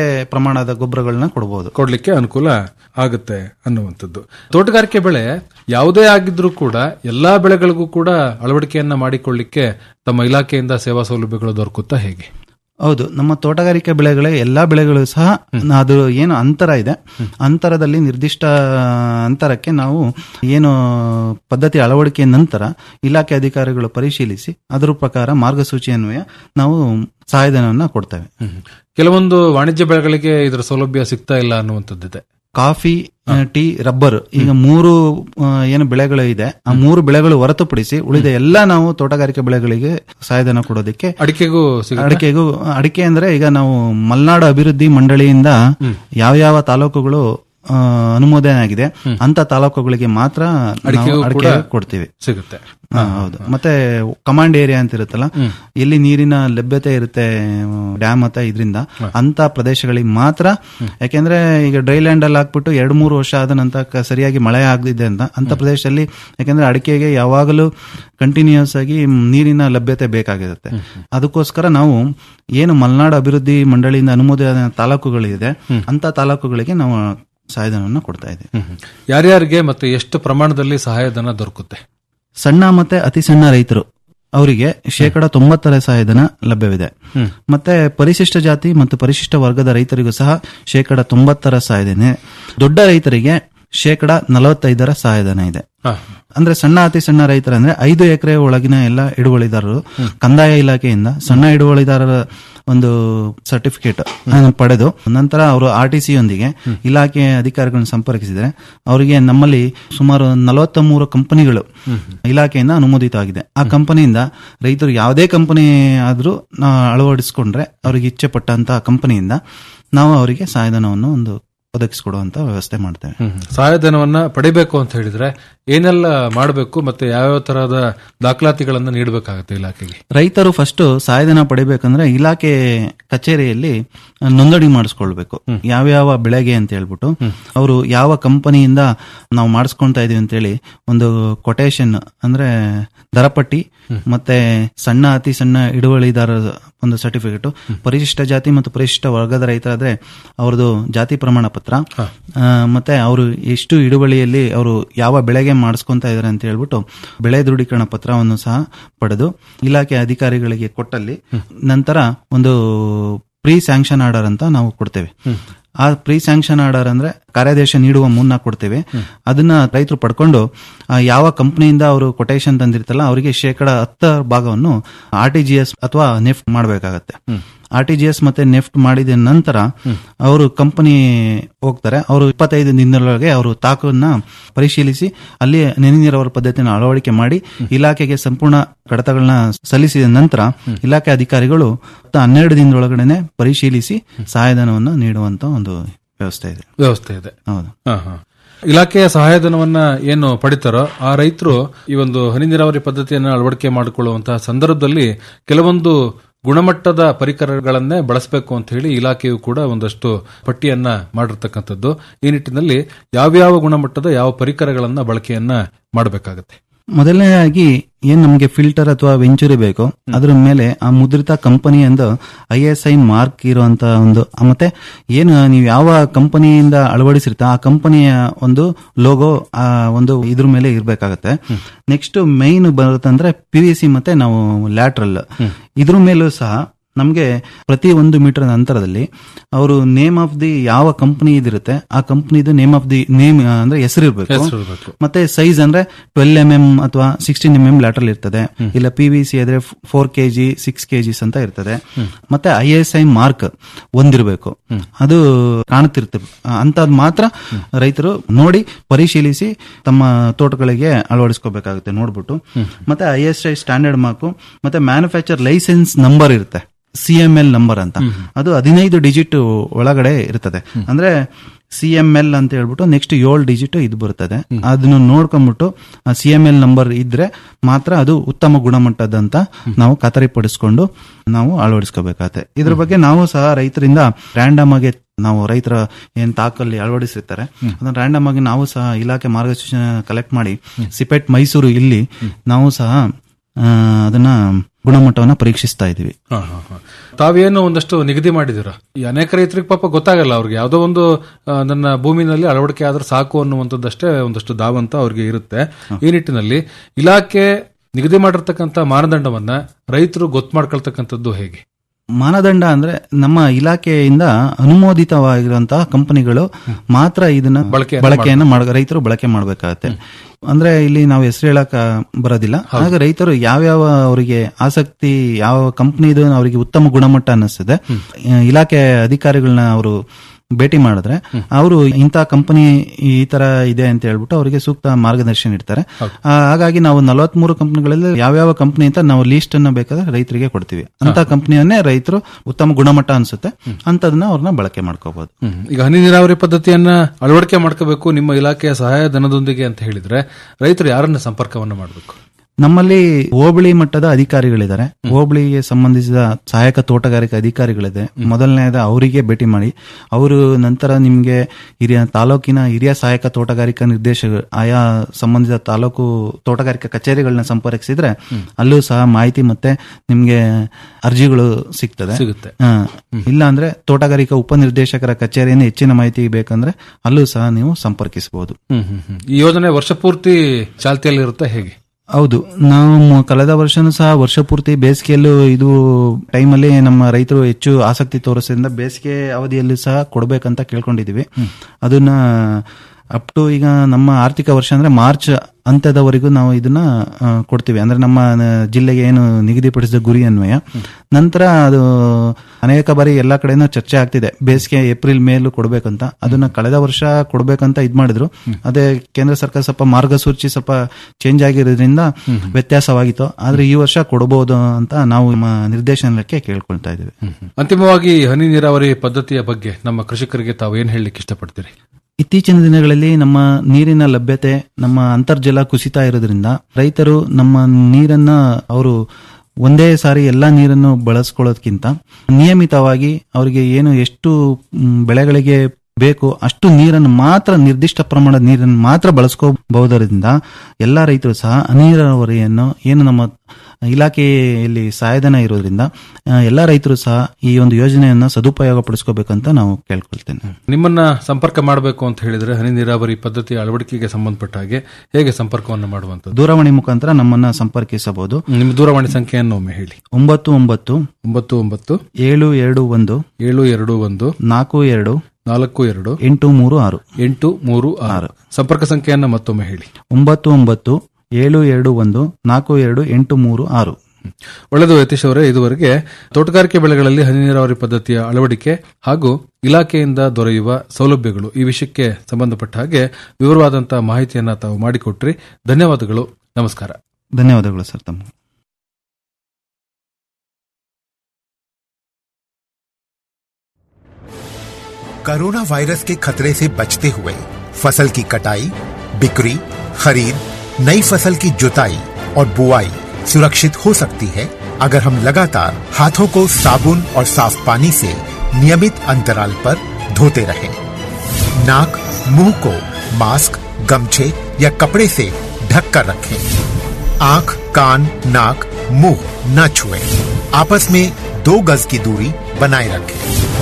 ಪ್ರಮಾಣದ ಗೊಬ್ಬರಗಳನ್ನ ಕೊಡಬಹುದು ಕೊಡ್ಲಿಕ್ಕೆ ಅನುಕೂಲ ಆಗುತ್ತೆ ಅನ್ನುವಂಥದ್ದು ತೋಟಗಾರಿಕೆ ಬೆಳೆ ಯಾವುದೇ ಆಗಿದ್ರೂ ಕೂಡ ಎಲ್ಲಾ ಬೆಳೆಗಳಿಗೂ ಕೂಡ ಅಳವಡಿಕೆಯನ್ನ ಮಾಡಿಕೊಳ್ಳಿಕ್ಕೆ ತಮ್ಮ ಇಲಾಖೆಯಿಂದ ಸೇವಾ ಸೌಲಭ್ಯಗಳು ದೊರಕುತ್ತಾ ಹೇಗೆ ಹೌದು ನಮ್ಮ ತೋಟಗಾರಿಕೆ ಬೆಳೆಗಳ ಎಲ್ಲಾ ಬೆಳೆಗಳು ಸಹ ಅದು ಏನು ಅಂತರ ಇದೆ ಅಂತರದಲ್ಲಿ ನಿರ್ದಿಷ್ಟ ಅಂತರಕ್ಕೆ ನಾವು ಏನು ಪದ್ಧತಿ ಅಳವಡಿಕೆ ನಂತರ ಇಲಾಖೆ ಅಧಿಕಾರಿಗಳು ಪರಿಶೀಲಿಸಿ ಅದರ ಪ್ರಕಾರ ಮಾರ್ಗಸೂಚಿ ಅನ್ವಯ ನಾವು ಸಹಾಯಧನವನ್ನ ಕೊಡ್ತೇವೆ ಕೆಲವೊಂದು ವಾಣಿಜ್ಯ ಬೆಳೆಗಳಿಗೆ ಇದರ ಸೌಲಭ್ಯ ಸಿಗ್ತಾ ಇಲ್ಲ ಅನ್ನುವಂಥದ್ದಿದೆ ಕಾಫಿ ಆ, ಟೀ ರಬ್ಬರ್ ಈಗ ಮೂರು ಆ, ಏನು ಬೆಳೆಗಳು ಇದೆ ಆ ಮೂರು ಬೆಳೆಗಳು ಹೊರತುಪಡಿಸಿ ಉಳಿದ ಎಲ್ಲ ನಾವು ತೋಟಗಾರಿಕೆ ಬೆಳೆಗಳಿಗೆ ಸಹಾಯಧನ ಕೊಡೋದಕ್ಕೆ ಅಡಿಕೆಗೂ ಸಿಗುತ್ತಾ? ಅಡಿಕೆಗೂ ಅಡಿಕೆ ಅಂದ್ರೆ ಈಗ ನಾವು ಮಲ್ನಾಡು ಅಭಿವೃದ್ಧಿ ಮಂಡಳಿಯಿಂದ ಯಾವ ಯಾವ ತಾಲೂಕುಗಳು ಆ, ಅನುಮೋದನೆ ಆಗಿದೆ ಅಂತ ತಾಲೂಕುಗಳಿಗೆ ಮಾತ್ರ ನಾವು ಅಡಿಕೆಗೂ ಅಡಿಕೆ ಕೂಡ ಕೊಡ್ತೀವಿ ಸಿಗುತ್ತೆ ಹಾ, ಹೌದು ಮತ್ತೆ ಕಮಾಂಡ್ ಏರಿಯಾ ಅಂತ ಇರುತ್ತಲ್ಲ ಎಲ್ಲಿ ನೀರಿನ ಲಭ್ಯತೆ ಇರುತ್ತೆ ಡ್ಯಾಮ್ ಅಥವಾ ಇದರಿಂದ ಅಂತ ಪ್ರದೇಶಗಳಿಗೆ ಮಾತ್ರ ಯಾಕೆಂದ್ರೆ ಈಗ ಡ್ರೈ ಲ್ಯಾಂಡ್ ಅಲ್ಲಿ ಹಾಕ್ಬಿಟ್ಟು ಎರಡು ಮೂರು ವರ್ಷ ಆದ ನಂತರ ಕ- ಸರಿಯಾಗಿ ಮಳೆ ಆಗದಿದೆ ಅಂತ ಅಂತ ಪ್ರದೇಶದಲ್ಲಿ ಯಾಕೆಂದ್ರೆ ಅಡಿಕೆಗೆ ಯಾವಾಗಲೂ ಕಂಟಿನ್ಯೂಸ್ ಆಗಿ ನೀರಿನ ಲಭ್ಯತೆ ಬೇಕಾಗಿರುತ್ತೆ ಅದಕ್ಕೋಸ್ಕರ ನಾವು ಏನು ಮಲೆನಾಡು ಅಭಿವೃದ್ಧಿ ಮಂಡಳಿಯಿಂದ ಅನುಮೋದನೆ ತಾಲೂಕುಗಳಿದೆ ಅಂತ ತಾಲೂಕುಗಳಿಗೆ ನಾವು ಸಹಾಯಧನವನ್ನು ಕೊಡ್ತಾ ಇದ್ದೀವಿ ಯಾರ್ಯಾರಿಗೆ ಮತ್ತು ಎಷ್ಟು ಪ್ರಮಾಣದಲ್ಲಿ ಸಹಾಯಧನ ದೊರಕುತ್ತೆ ಸಣ್ಣ ಮತ್ತೆ ಅತಿ ಸಣ್ಣ ರೈತರು ಅವರಿಗೆ ಶೇಕಡ ತೊಂಬತ್ತರ ಸಹಾಯಧನ ಲಭ್ಯವಿದೆ ಮತ್ತೆ ಪರಿಶಿಷ್ಟ ಜಾತಿ ಮತ್ತು ಪರಿಶಿಷ್ಟ ವರ್ಗದ ರೈತರಿಗೂ ಸಹ ಶೇಕಡ ತೊಂಬತ್ತರ ಸಹಾಯಧನ ದೊಡ್ಡ ರೈತರಿಗೆ ಶೇಕಡ ನಲವತ್ತೈದರ ಸಹಾಯಧನ ಇದೆ ಅಂದ್ರೆ ಸಣ್ಣ ಅತಿ ಸಣ್ಣ ರೈತರ ಅಂದ್ರೆ ಐದು ಎಕರೆ ಒಳಗಿನ ಎಲ್ಲ ಹಿಡುವಳಿದಾರರು ಕಂದಾಯ ಇಲಾಖೆಯಿಂದ ಸಣ್ಣ ಹಿಡುವಳಿದಾರರ ಒಂದು ಸರ್ಟಿಫಿಕೇಟ್ ಪಡೆದು ನಂತರ ಅವರು ಆರ್ ಟಿ ಸಿ ಯೊಂದಿಗೆ ಇಲಾಖೆ ಅಧಿಕಾರಿಗಳನ್ನು ಸಂಪರ್ಕಿಸಿದರೆ ಅವರಿಗೆ ನಮ್ಮಲ್ಲಿ ಸುಮಾರು ನಲವತ್ತ ಮೂರು ಕಂಪನಿಗಳು ಇಲಾಖೆಯಿಂದ ಅನುಮೋದಿತ ಆಗಿದೆ ಆ ಕಂಪನಿಯಿಂದ ರೈತರು ಯಾವುದೇ ಕಂಪನಿ ಆದ್ರೂ ನಾ ಅಳವಡಿಸಿಕೊಂಡ್ರೆ ಅವರಿಗೆ ಇಚ್ಛೆ ಪಟ್ಟಂತ ಕಂಪನಿಯಿಂದ ನಾವು ಅವರಿಗೆ ಸಹಾಯಧನವನ್ನು ಒಂದು ಒದಗಿಸಿಕೊಡುವಂತ ವ್ಯವಸ್ಥೆ ಮಾಡ್ತೇವೆ ಸಹಾಯಧನವನ್ನ ಪಡಿಬೇಕು ಅಂತ ಹೇಳಿದ್ರೆ ಏನೆಲ್ಲ ಮಾಡಬೇಕು ಮತ್ತೆ ಯಾವ್ಯಾವ ತರಹದ ದಾಖಲಾತಿಗಳನ್ನ ನೀಡಬೇಕಾಗುತ್ತೆ ಇಲಾಖೆಗೆ ರೈತರು ಫಸ್ಟ್ ಸಹಾಯಧನ ಪಡಿಬೇಕಂದ್ರೆ ಇಲಾಖೆ ಕಚೇರಿಯಲ್ಲಿ ನೋಂದಣಿ ಮಾಡಿಸ್ಕೊಳ್ಬೇಕು ಯಾವ್ಯಾವ ಬೆಳೆಗೆ ಅಂತ ಹೇಳ್ಬಿಟ್ಟು ಅವರು ಯಾವ ಕಂಪನಿಯಿಂದ ನಾವು ಮಾಡಿಸ್ಕೊಂತಾ ಇದೀವಿ ಅಂತೇಳಿ ಒಂದು ಕೊಟೇಶನ್ ಅಂದ್ರೆ ದರಪಟ್ಟಿ ಮತ್ತೆ ಸಣ್ಣ ಅತಿ ಸಣ್ಣ ಹಿಡುವಳಿದಾರರ ಒಂದು ಸರ್ಟಿಫಿಕೇಟ್ ಪರಿಶಿಷ್ಟ ಜಾತಿ ಮತ್ತು ಪರಿಶಿಷ್ಟ ವರ್ಗದ ರೈತರಾದ್ರೆ ಅವ್ರದ್ದು ಜಾತಿ ಪ್ರಮಾಣ ಪತ್ರ ಆ, ಮತ್ತೆ ಅವರು ಎಷ್ಟು ಹಿಡುವಳಿಯಲ್ಲಿ ಅವರು ಯಾವ ಬೆಳೆಗೆ ಮಾಡಿಸ್ಕೊಂತ ಇದಾರೆ ಅಂತ ಹೇಳ್ಬಿಟ್ಟು ಬೆಳೆ ದೃಢೀಕರಣ ಪತ್ರವನ್ನು ಸಹ ಪಡೆದು ಇಲಾಖೆ ಅಧಿಕಾರಿಗಳಿಗೆ ಕೊಟ್ಟಲ್ಲಿ ನಂತರ ಒಂದು ಪ್ರೀ ಸ್ಯಾಂಕ್ಷನ್ ಆರ್ಡರ್ ಅಂತ ನಾವು ಕೊಡ್ತೇವೆ ಆ ಪ್ರೀ ಸ್ಯಾಂಕ್ಷನ್ ಆರ್ಡರ್ ಅಂದ್ರೆ ಕಾರ್ಯಾದೇಶ ನೀಡುವ ಮುನ್ನ ಕೊಡ್ತೇವೆ ಅದನ್ನ ರೈತರು ಪಡ್ಕೊಂಡು ಆ, ಯಾವ ಕಂಪನಿಯಿಂದ ಅವರು ಕೊಟೇಶನ್ ತಂದಿರ್ತಲ್ಲ ಅವರಿಗೆ ಶೇಕಡ ಹತ್ತರ ಭಾಗವನ್ನು ಆರ್ ಟಿ ಜಿ ಎಸ್ ಅಥವಾ ನೆಫ್ಟ್ ಮಾಡಬೇಕಾಗತ್ತೆ ಆರ್ ಟಿ ಜಿ ಎಸ್ ಮತ್ತೆ ನೆಫ್ಟ್ ಮಾಡಿದ ನಂತರ ಅವರು ಕಂಪನಿ ಹೋಗ್ತಾರೆ ಅವರು ಇಪ್ಪತ್ತೈದು ದಿನದೊಳಗೆ ಅವರು ತಾಕನ್ನ ಪರಿಶೀಲಿಸಿ ಅಲ್ಲಿ ನೆನೆ ನೀರಾವರಿ ಪದ್ಧತಿಯನ್ನು ಅಳವಡಿಕೆ ಮಾಡಿ ಇಲಾಖೆಗೆ ಸಂಪೂರ್ಣ ಕಡತಗಳನ್ನ ಸಲ್ಲಿಸಿದ ನಂತರ ಇಲಾಖೆ ಅಧಿಕಾರಿಗಳು ಹನ್ನೆರಡು ದಿನದೊಳಗಡೆ ಪರಿಶೀಲಿಸಿ ಸಹಾಯಧನವನ್ನು ನೀಡುವಂತ ಒಂದು ವ್ಯವಸ್ಥೆ ಇದೆ ವ್ಯವಸ್ಥೆ ಇದೆ ಹೌದು ಹಾ, ಹಾ. ಇಲಾಖೆಯ ಸಹಾಯಧನವನ್ನ ಏನು ಪಡಿತಾರೋ ಆ ರೈತರು ಈ ಒಂದು ಹನಿ ನೀರಾವರಿ ಪದ್ಧತಿಯನ್ನು ಅಳವಡಿಕೆ ಮಾಡಿಕೊಳ್ಳುವಂತಹ ಸಂದರ್ಭದಲ್ಲಿ ಕೆಲವೊಂದು ಗುಣಮಟ್ಟದ ಪರಿಕರಗಳನ್ನೇ ಬಳಸಬೇಕು ಅಂತ ಹೇಳಿ ಇಲಾಖೆಯು ಕೂಡ ಒಂದಷ್ಟು ಪಟ್ಟಿಯನ್ನ ಮಾಡಿರ್ತಕ್ಕಂಥದ್ದು ಈ ನಿಟ್ಟಿನಲ್ಲಿ ಯಾವ್ಯಾವ ಗುಣಮಟ್ಟದ ಯಾವ ಪರಿಕರಗಳನ್ನ ಬಳಕೆಯನ್ನ ಮಾಡಬೇಕಾಗತ್ತೆ ಮೊದಲನೇದಾಗಿ ಏನ್ ನಮಗೆ ಫಿಲ್ಟರ್ ಅಥವಾ ವೆಂಚುರಿ ಬೇಕು ಅದ್ರ ಮೇಲೆ ಆ ಮುದ್ರಿತ ಕಂಪನಿ ಎಂದು ಐ ಎಸ್ ಐ ಮಾರ್ಕ್ ಇರುವಂತ ಒಂದು ಆ ಮತ್ತೆ ಏನು ನೀವು ಯಾವ ಕಂಪನಿಯಿಂದ ಅಳವಡಿಸಿರ್ತ ಆ ಕಂಪನಿಯ ಒಂದು ಲೋಗೋ ಆ ಒಂದು ಇದ್ರ ಮೇಲೆ ಇರ್ಬೇಕಾಗತ್ತೆ ನೆಕ್ಸ್ಟ್ ಮೈನ್ ಬರುತ್ತಂದ್ರೆ ಪಿ ವಿ ಸಿ ಮತ್ತೆ ನಾವು ಲ್ಯಾಟ್ರಲ್ ಇದ್ರ ಮೇಲೂ ಸಹ ನಮಗೆ ಪ್ರತಿ ಒಂದು ಮೀಟರ್ ಅಂತರದಲ್ಲಿ ಅವರು ನೇಮ್ ಆಫ್ ದಿ ಯಾವ ಕಂಪನಿ ಇದಿರುತ್ತೆ ಆ ಕಂಪನಿದು ನೇಮ್ ಆಫ್ ದಿ ನೇಮ್ ಅಂದ್ರೆ ಹೆಸರು ಇರಬೇಕು ಹೆಸರಿರ್ಬೇಕು. ಮತ್ತೆ ಸೈಜ್ ಅಂದ್ರೆ ಟ್ವೆಲ್ ಎಂ ಎಂ ಅಥವಾ ಸಿಕ್ಸ್ಟೀನ್ ಎಂ ಎಂ ಲ್ಯಾಟ್ರಲ್ ಇರ್ತದೆ ಇಲ್ಲ ಪಿ ವಿ ಸಿ ಆದ್ರೆ four K G six K Gs ಅಂತ ಇರ್ತದೆ ಮತ್ತೆ ಐ ಎಸ್ ಐ ಮಾರ್ಕ್ ಒಂದಿರಬೇಕು ಅದು ಕಾಣುತ್ತಿರ್ತದೆ ಅಂತದ್ ಮಾತ್ರ ರೈತರು ನೋಡಿ ಪರಿಶೀಲಿಸಿ ತಮ್ಮ ತೋಟಗಳಿಗೆ ಅಳವಡಿಸ್ಕೋಬೇಕಾಗುತ್ತೆ ನೋಡ್ಬಿಟ್ಟು ಮತ್ತೆ I S I standard mark ಮತ್ತೆ ಮ್ಯಾನುಫ್ಯಾಕ್ಚರ್ ಲೈಸೆನ್ಸ್ ನಂಬರ್ ಇರುತ್ತೆ ಸಿ ಎಂ ಎಲ್ ನಂಬರ್ ಅಂತ ಅದು ಹದಿನೈದು ಡಿಜಿಟ್ ಒಳಗಡೆ ಇರ್ತದೆ ಅಂದ್ರೆ ಸಿ ಎಂ ಎಲ್ ಅಂತ ಹೇಳ್ಬಿಟ್ಟು ನೆಕ್ಸ್ಟ್ ಏಳು ಡಿಜಿಟ್ ಇದು ಬರ್ತದೆ ಅದನ್ನು ನೋಡ್ಕೊಂಡ್ಬಿಟ್ಟು ಸಿ ಎಂ ಎಲ್ ನಂಬರ್ ಇದ್ರೆ ಮಾತ್ರ ಅದು ಉತ್ತಮ ಗುಣಮಟ್ಟದಂತ ನಾವು ಖಾತರಿಪಡಿಸ್ಕೊಂಡು ನಾವು ಅಳವಡಿಸ್ಕೋಬೇಕಾಗತ್ತೆ ಇದ್ರ ಬಗ್ಗೆ ನಾವು ಸಹ ರೈತರಿಂದ ರ್ಯಾಂಡಮ್ ಆಗಿ ನಾವು ರೈತರ ಏನ್ ತಾಕಲ್ಲಿ ಅಳವಡಿಸಿರ್ತಾರೆ ಅದನ್ನ ರ್ಯಾಂಡಮ್ ಆಗಿ ನಾವು ಸಹ ಇಲಾಖೆ ಮಾರ್ಗಸೂಚನೆ ಕಲೆಕ್ಟ್ ಮಾಡಿ ಸಿಪೆಟ್ ಮೈಸೂರು ಇಲ್ಲಿ ನಾವು ಸಹ ಆ, ಅದನ್ನ ಗುಣಮಟ್ಟವನ್ನ ಪರೀಕ್ಷಿಸ್ತಾ ಇದೀವಿ ಹ, ಹ, ಹ. ತಾವೇನು ಒಂದಷ್ಟು ನಿಗದಿ ಮಾಡಿದಿರ ಈ ಅನೇಕ ರೈತರಿಗೆ ಪಾಪ ಗೊತ್ತಾಗಲ್ಲ ಅವ್ರಿಗೆ ಯಾವುದೋ ಒಂದು ಆ, ನನ್ನ ಭೂಮಿನಲ್ಲಿ ಅಳವಡಿಕೆ ಆದ್ರೆ ಸಾಕು ಅನ್ನುವಂಥದ್ದಷ್ಟೇ ಒಂದಷ್ಟು ದಾವಂತ ಅವ್ರಿಗೆ ಇರುತ್ತೆ ಈ ನಿಟ್ಟಿನಲ್ಲಿ ಇಲಾಖೆ ನಿಗದಿ ಮಾಡಿರ್ತಕ್ಕಂಥ ಮಾನದಂಡವನ್ನ ರೈತರು ಗೊತ್ತು ಮಾಡ್ಕೊಳ್ತಕ್ಕಂಥದ್ದು ಹೇಗೆ ಮಾನದಂಡ ಅಂದ್ರೆ ನಮ್ಮ ಇಲಾಖೆಯಿಂದ ಅನುಮೋದಿತವಾಗಿರುವಂತಹ ಕಂಪನಿಗಳು ಮಾತ್ರ ಇದನ್ನ ಬಳಕೆಯನ್ನ ಬಳಕೆಯನ್ನ ಮಾಡ ರೈತರು ಬಳಕೆ ಮಾಡಬೇಕಾಗತ್ತೆ ಅಂದ್ರೆ ಇಲ್ಲಿ ನಾವು ಹೆಸರು ಹೇಳಕ್ ಬರೋದಿಲ್ಲ ಆಗ ರೈತರು ಯಾವ್ಯಾವ ಅವರಿಗೆ ಆಸಕ್ತಿ ಯಾವ ಕಂಪನಿದು ಅವರಿಗೆ ಉತ್ತಮ ಗುಣಮಟ್ಟ ಅನ್ನಿಸ್ತದೆ ಇಲಾಖೆ ಅಧಿಕಾರಿಗಳನ್ನ ಅವರು ಭೇಟಿ ಮಾಡಿದ್ರೆ ಅವರು ಇಂಥ ಕಂಪನಿ ಈ ತರ ಇದೆ ಅಂತ ಹೇಳ್ಬಿಟ್ಟು ಅವರಿಗೆ ಸೂಕ್ತ ಮಾರ್ಗದರ್ಶನ ಇಡ್ತಾರೆ ಆ, ಹಾಗಾಗಿ ನಾವು ನಲವತ್ಮೂರು ಕಂಪನಿಗಳಲ್ಲಿ ಯಾವ್ಯಾವ ಕಂಪನಿ ಅಂತ ನಾವು ಲೀಸ್ಟ್ ಅನ್ನ ಬೇಕಾದ್ರೆ ರೈತರಿಗೆ ಕೊಡ್ತೀವಿ ಅಂತ ಕಂಪನಿಯನ್ನೇ ರೈತರು ಉತ್ತಮ ಗುಣಮಟ್ಟ ಅನ್ಸುತ್ತೆ ಅಂತದನ್ನ ಅವ್ರನ್ನ ಬಳಕೆ ಮಾಡ್ಕೋಬಹುದು ಹ್ಮ್. ಈಗ ಹನಿ ನೀರಾವರಿ ಪದ್ಧತಿಯನ್ನ ಅಳವಡಿಕೆ ಮಾಡ್ಕೋಬೇಕು ನಿಮ್ಮ ಇಲಾಖೆಯ ಸಹಾಯ ಧನದೊಂದಿಗೆ ಅಂತ ಹೇಳಿದ್ರೆ ರೈತರು ಯಾರನ್ನ ಸಂಪರ್ಕವನ್ನ ಮಾಡಬೇಕು ನಮ್ಮಲ್ಲಿ ಹೋಬಳಿ ಮಟ್ಟದ ಅಧಿಕಾರಿಗಳಿದ್ದಾರೆ ಹೋಬಳಿಗೆ ಸಂಬಂಧಿಸಿದ ಸಹಾಯಕ ತೋಟಗಾರಿಕೆ ಅಧಿಕಾರಿಗಳಿದೆ ಮೊದಲನೇದ ಅವರಿಗೆ ಭೇಟಿ ಮಾಡಿ ಅವರು ನಂತರ ನಿಮ್ಗೆ ಹಿರಿಯ ತಾಲೂಕಿನ ಹಿರಿಯ ಸಹಾಯಕ ತೋಟಗಾರಿಕಾ ನಿರ್ದೇಶಕ ಆಯಾ ಸಂಬಂಧಿತ ತಾಲೂಕು ತೋಟಗಾರಿಕಾ ಕಚೇರಿಗಳನ್ನ ಸಂಪರ್ಕಿಸಿದ್ರೆ ಅಲ್ಲೂ ಸಹ ಮಾಹಿತಿ ಮತ್ತೆ ನಿಮ್ಗೆ ಅರ್ಜಿಗಳು ಸಿಗ್ತದೆ ಸಿಗುತ್ತೆ. ಹಾ. ಇಲ್ಲ ಅಂದ್ರೆ ತೋಟಗಾರಿಕಾ ಉಪನಿರ್ದೇಶಕರ ಕಚೇರಿಯಿಂದ ಹೆಚ್ಚಿನ ಮಾಹಿತಿ ಬೇಕಂದ್ರೆ ಅಲ್ಲೂ ಸಹ ನೀವು ಸಂಪರ್ಕಿಸಬಹುದು ಹ್ಮ್ ಹ್ಮ್ ಹ್ಮ್. ಈ ಯೋಜನೆ ವರ್ಷ ಪೂರ್ತಿ ಚಾಲ್ತಿಯಲ್ಲಿ ಇರುತ್ತೆ ಹೇಗೆ ಹೌದು ನಾವು ಮ- ಕಳೆದ ವರ್ಷನೂ ಸಹ ವರ್ಷ ಪೂರ್ತಿ ಬೇಸಿಗೆಯಲ್ಲೂ ಇದು ಟೈಮಲ್ಲಿ ನಮ್ಮ ರೈತರು ಹೆಚ್ಚು ಆಸಕ್ತಿ ತೋರಿಸೋದ್ರಿಂದ ಬೇಸಿಗೆ ಅವಧಿಯಲ್ಲೂ ಸಹ ಕೊಡ್ಬೇಕಂತ ಕೇಳ್ಕೊಂಡಿದೀವಿ ಅದನ್ನ ಅಪ್ ಟು ಈಗ ನಮ್ಮ ಆರ್ಥಿಕ ವರ್ಷ ಅಂದ್ರೆ ಮಾರ್ಚ್ ಅಂತ್ಯದವರೆಗೂ ನಾವು ಇದನ್ನ ಆ, ಕೊಡ್ತೀವಿ ಅಂದ್ರೆ ನಮ್ಮ ಆ, ಜಿಲ್ಲೆಗೆ ಏನು ನಿಗದಿಪಡಿಸಿದ ಗುರಿ ಅನ್ವಯ ನಂತರ ಅದು ಅನೇಕ ಬಾರಿ ಎಲ್ಲಾ ಕಡೆನೂ ಚರ್ಚೆ ಆಗ್ತಿದೆ ಬೇಸಿಗೆ ಏಪ್ರಿಲ್ ಮೇಲೂ ಕೊಡ್ಬೇಕಂತ ಅದನ್ನ ಕಳೆದ ವರ್ಷ ಕೊಡ್ಬೇಕಂತ ಇದ್ ಮಾಡಿದ್ರು ಅದೇ ಕೇಂದ್ರ ಸರ್ಕಾರ ಸ್ವಲ್ಪ ಮಾರ್ಗಸೂಚಿ ಸ್ವಲ್ಪ ಚೇಂಜ್ ಆಗಿರೋದ್ರಿಂದ ವ್ಯತ್ಯಾಸವಾಗಿತ್ತು ಆದ್ರೆ ಈ ವರ್ಷ ಕೊಡಬಹುದು ಅಂತ ನಾವು ನಮ್ಮ ನಿರ್ದೇಶನಕ್ಕೆ ಕೇಳ್ಕೊಳ್ತಾ ಇದ್ದೀವಿ ಅಂತಿಮವಾಗಿ ಹನಿ ನೀರಾವರಿ ಪದ್ಧತಿಯ ಬಗ್ಗೆ ನಮ್ಮ ಕೃಷಿಕರಿಗೆ ತಾವು ಏನ್ ಹೇಳಲಿಕ್ಕೆ ಇಷ್ಟಪಡ್ತೀರಿ ಇತ್ತೀಚಿನ ದಿನಗಳಲ್ಲಿ ನಮ್ಮ ನೀರಿನ ಲಭ್ಯತೆ ನಮ್ಮ ಅಂತರ್ಜಲ ಕುಸಿತಾ ಇರೋದ್ರಿಂದ ರೈತರು ನಮ್ಮ ನೀರನ್ನ ಅವರು ಒಂದೇ ಸಾರಿ ಎಲ್ಲಾ ನೀರನ್ನು ಬಳಸ್ಕೊಳ್ಳೋದಕ್ಕಿಂತ ನಿಯಮಿತವಾಗಿ ಅವರಿಗೆ ಏನು ಎಷ್ಟು ಮ್, ಬೆಳೆಗಳಿಗೆ ಬೇಕು ಅಷ್ಟು ನೀರನ್ನು ಮಾತ್ರ ನಿರ್ದಿಷ್ಟ ಪ್ರಮಾಣದ ನೀರನ್ನು ಮಾತ್ರ ಬಳಸ್ಕೋಬಹುದರಿಂದ ಎಲ್ಲಾ ರೈತರು ಸಹ ನೀರಾವರಿಯನ್ನು ಏನು ನಮ್ಮ ಇಲಾಖೆಯಲ್ಲಿ ಸಹಾಯಧನ ಇರೋದ್ರಿಂದ ಆ, ಎಲ್ಲಾ ರೈತರು ಸಹ ಈ ಒಂದು ಯೋಜನೆಯನ್ನ ಸದುಪಯೋಗ ಪಡಿಸ್ಕೋಬೇಕಂತ ನಾವು ಕೇಳ್ಕೊಳ್ತೇನೆ ನಿಮ್ಮನ್ನ ಸಂಪರ್ಕ ಮಾಡಬೇಕು ಅಂತ ಹೇಳಿದ್ರೆ ಹನಿ ನೀರಾವರಿ ಪದ್ಧತಿಯ ಅಳವಡಿಕೆಗೆ ಸಂಬಂಧಪಟ್ಟ ಹಾಗೆ ಹೇಗೆ ಸಂಪರ್ಕವನ್ನು ಮಾಡುವಂತದ್ದು ದೂರವಾಣಿ ಮುಖಾಂತರ ನಮ್ಮನ್ನ ಸಂಪರ್ಕಿಸಬಹುದು ನಿಮ್ಮ ದೂರವಾಣಿ ಸಂಖ್ಯೆಯನ್ನು ಒಮ್ಮೆ ಹೇಳಿ ಒಂಬತ್ತು ಒಂಬತ್ತು ಒಂಬತ್ತು ಒಂಬತ್ತು ಏಳು ಎರಡು ಒಂದು ಏಳು ಎರಡು ಒಂದು ನಾಲ್ಕು ಎರಡು ನಾಲ್ಕು ಎರಡು ಎಂಟು ಮೂರು ಆರು ಎಂಟು ಮೂರು ಆರು ಸಂಪರ್ಕ ಸಂಖ್ಯೆಯನ್ನ ಮತ್ತೊಮ್ಮೆ ಹೇಳಿ ಒಂಬತ್ತು ಒಂಬತ್ತು ಏಳು ಎರಡು ಒಂದು ನಾಲ್ಕು ಎರಡು ಎಂಟು ಮೂರು ಆರು ಒಳ್ಳೆಯದು ಯತೀಶ್ ಅವರೇ ಇದುವರೆಗೆ ತೋಟಗಾರಿಕೆ ಬೆಳೆಗಳಲ್ಲಿ ಹನಿ ನೀರಾವರಿ ಪದ್ಧತಿಯ ಅಳವಡಿಕೆ ಹಾಗೂ ಇಲಾಖೆಯಿಂದ ದೊರೆಯುವ ಸೌಲಭ್ಯಗಳು ಈ ವಿಷಯಕ್ಕೆ ಸಂಬಂಧಪಟ್ಟ ಹಾಗೆ ವಿವರವಾದಂತಹ ಮಾಹಿತಿಯನ್ನ ತಾವು ಮಾಡಿಕೊಟ್ರಿ ಧನ್ಯವಾದಗಳು ನಮಸ್ಕಾರ ಧನ್ಯವಾದಗಳು ಸರ್ ತಮ್ಮ कोरोना वायरस के खतरे से बचते हुए फसल की कटाई बिक्री खरीद नई फसल की जुताई और बुआई सुरक्षित हो सकती है अगर हम लगातार हाथों को साबुन और साफ पानी से नियमित अंतराल पर धोते रहें। नाक मुंह को मास्क गमछे या कपड़े से ढक कर रखें आंख कान नाक मुंह न छुएं। आपस में दो गज की दूरी बनाए रखें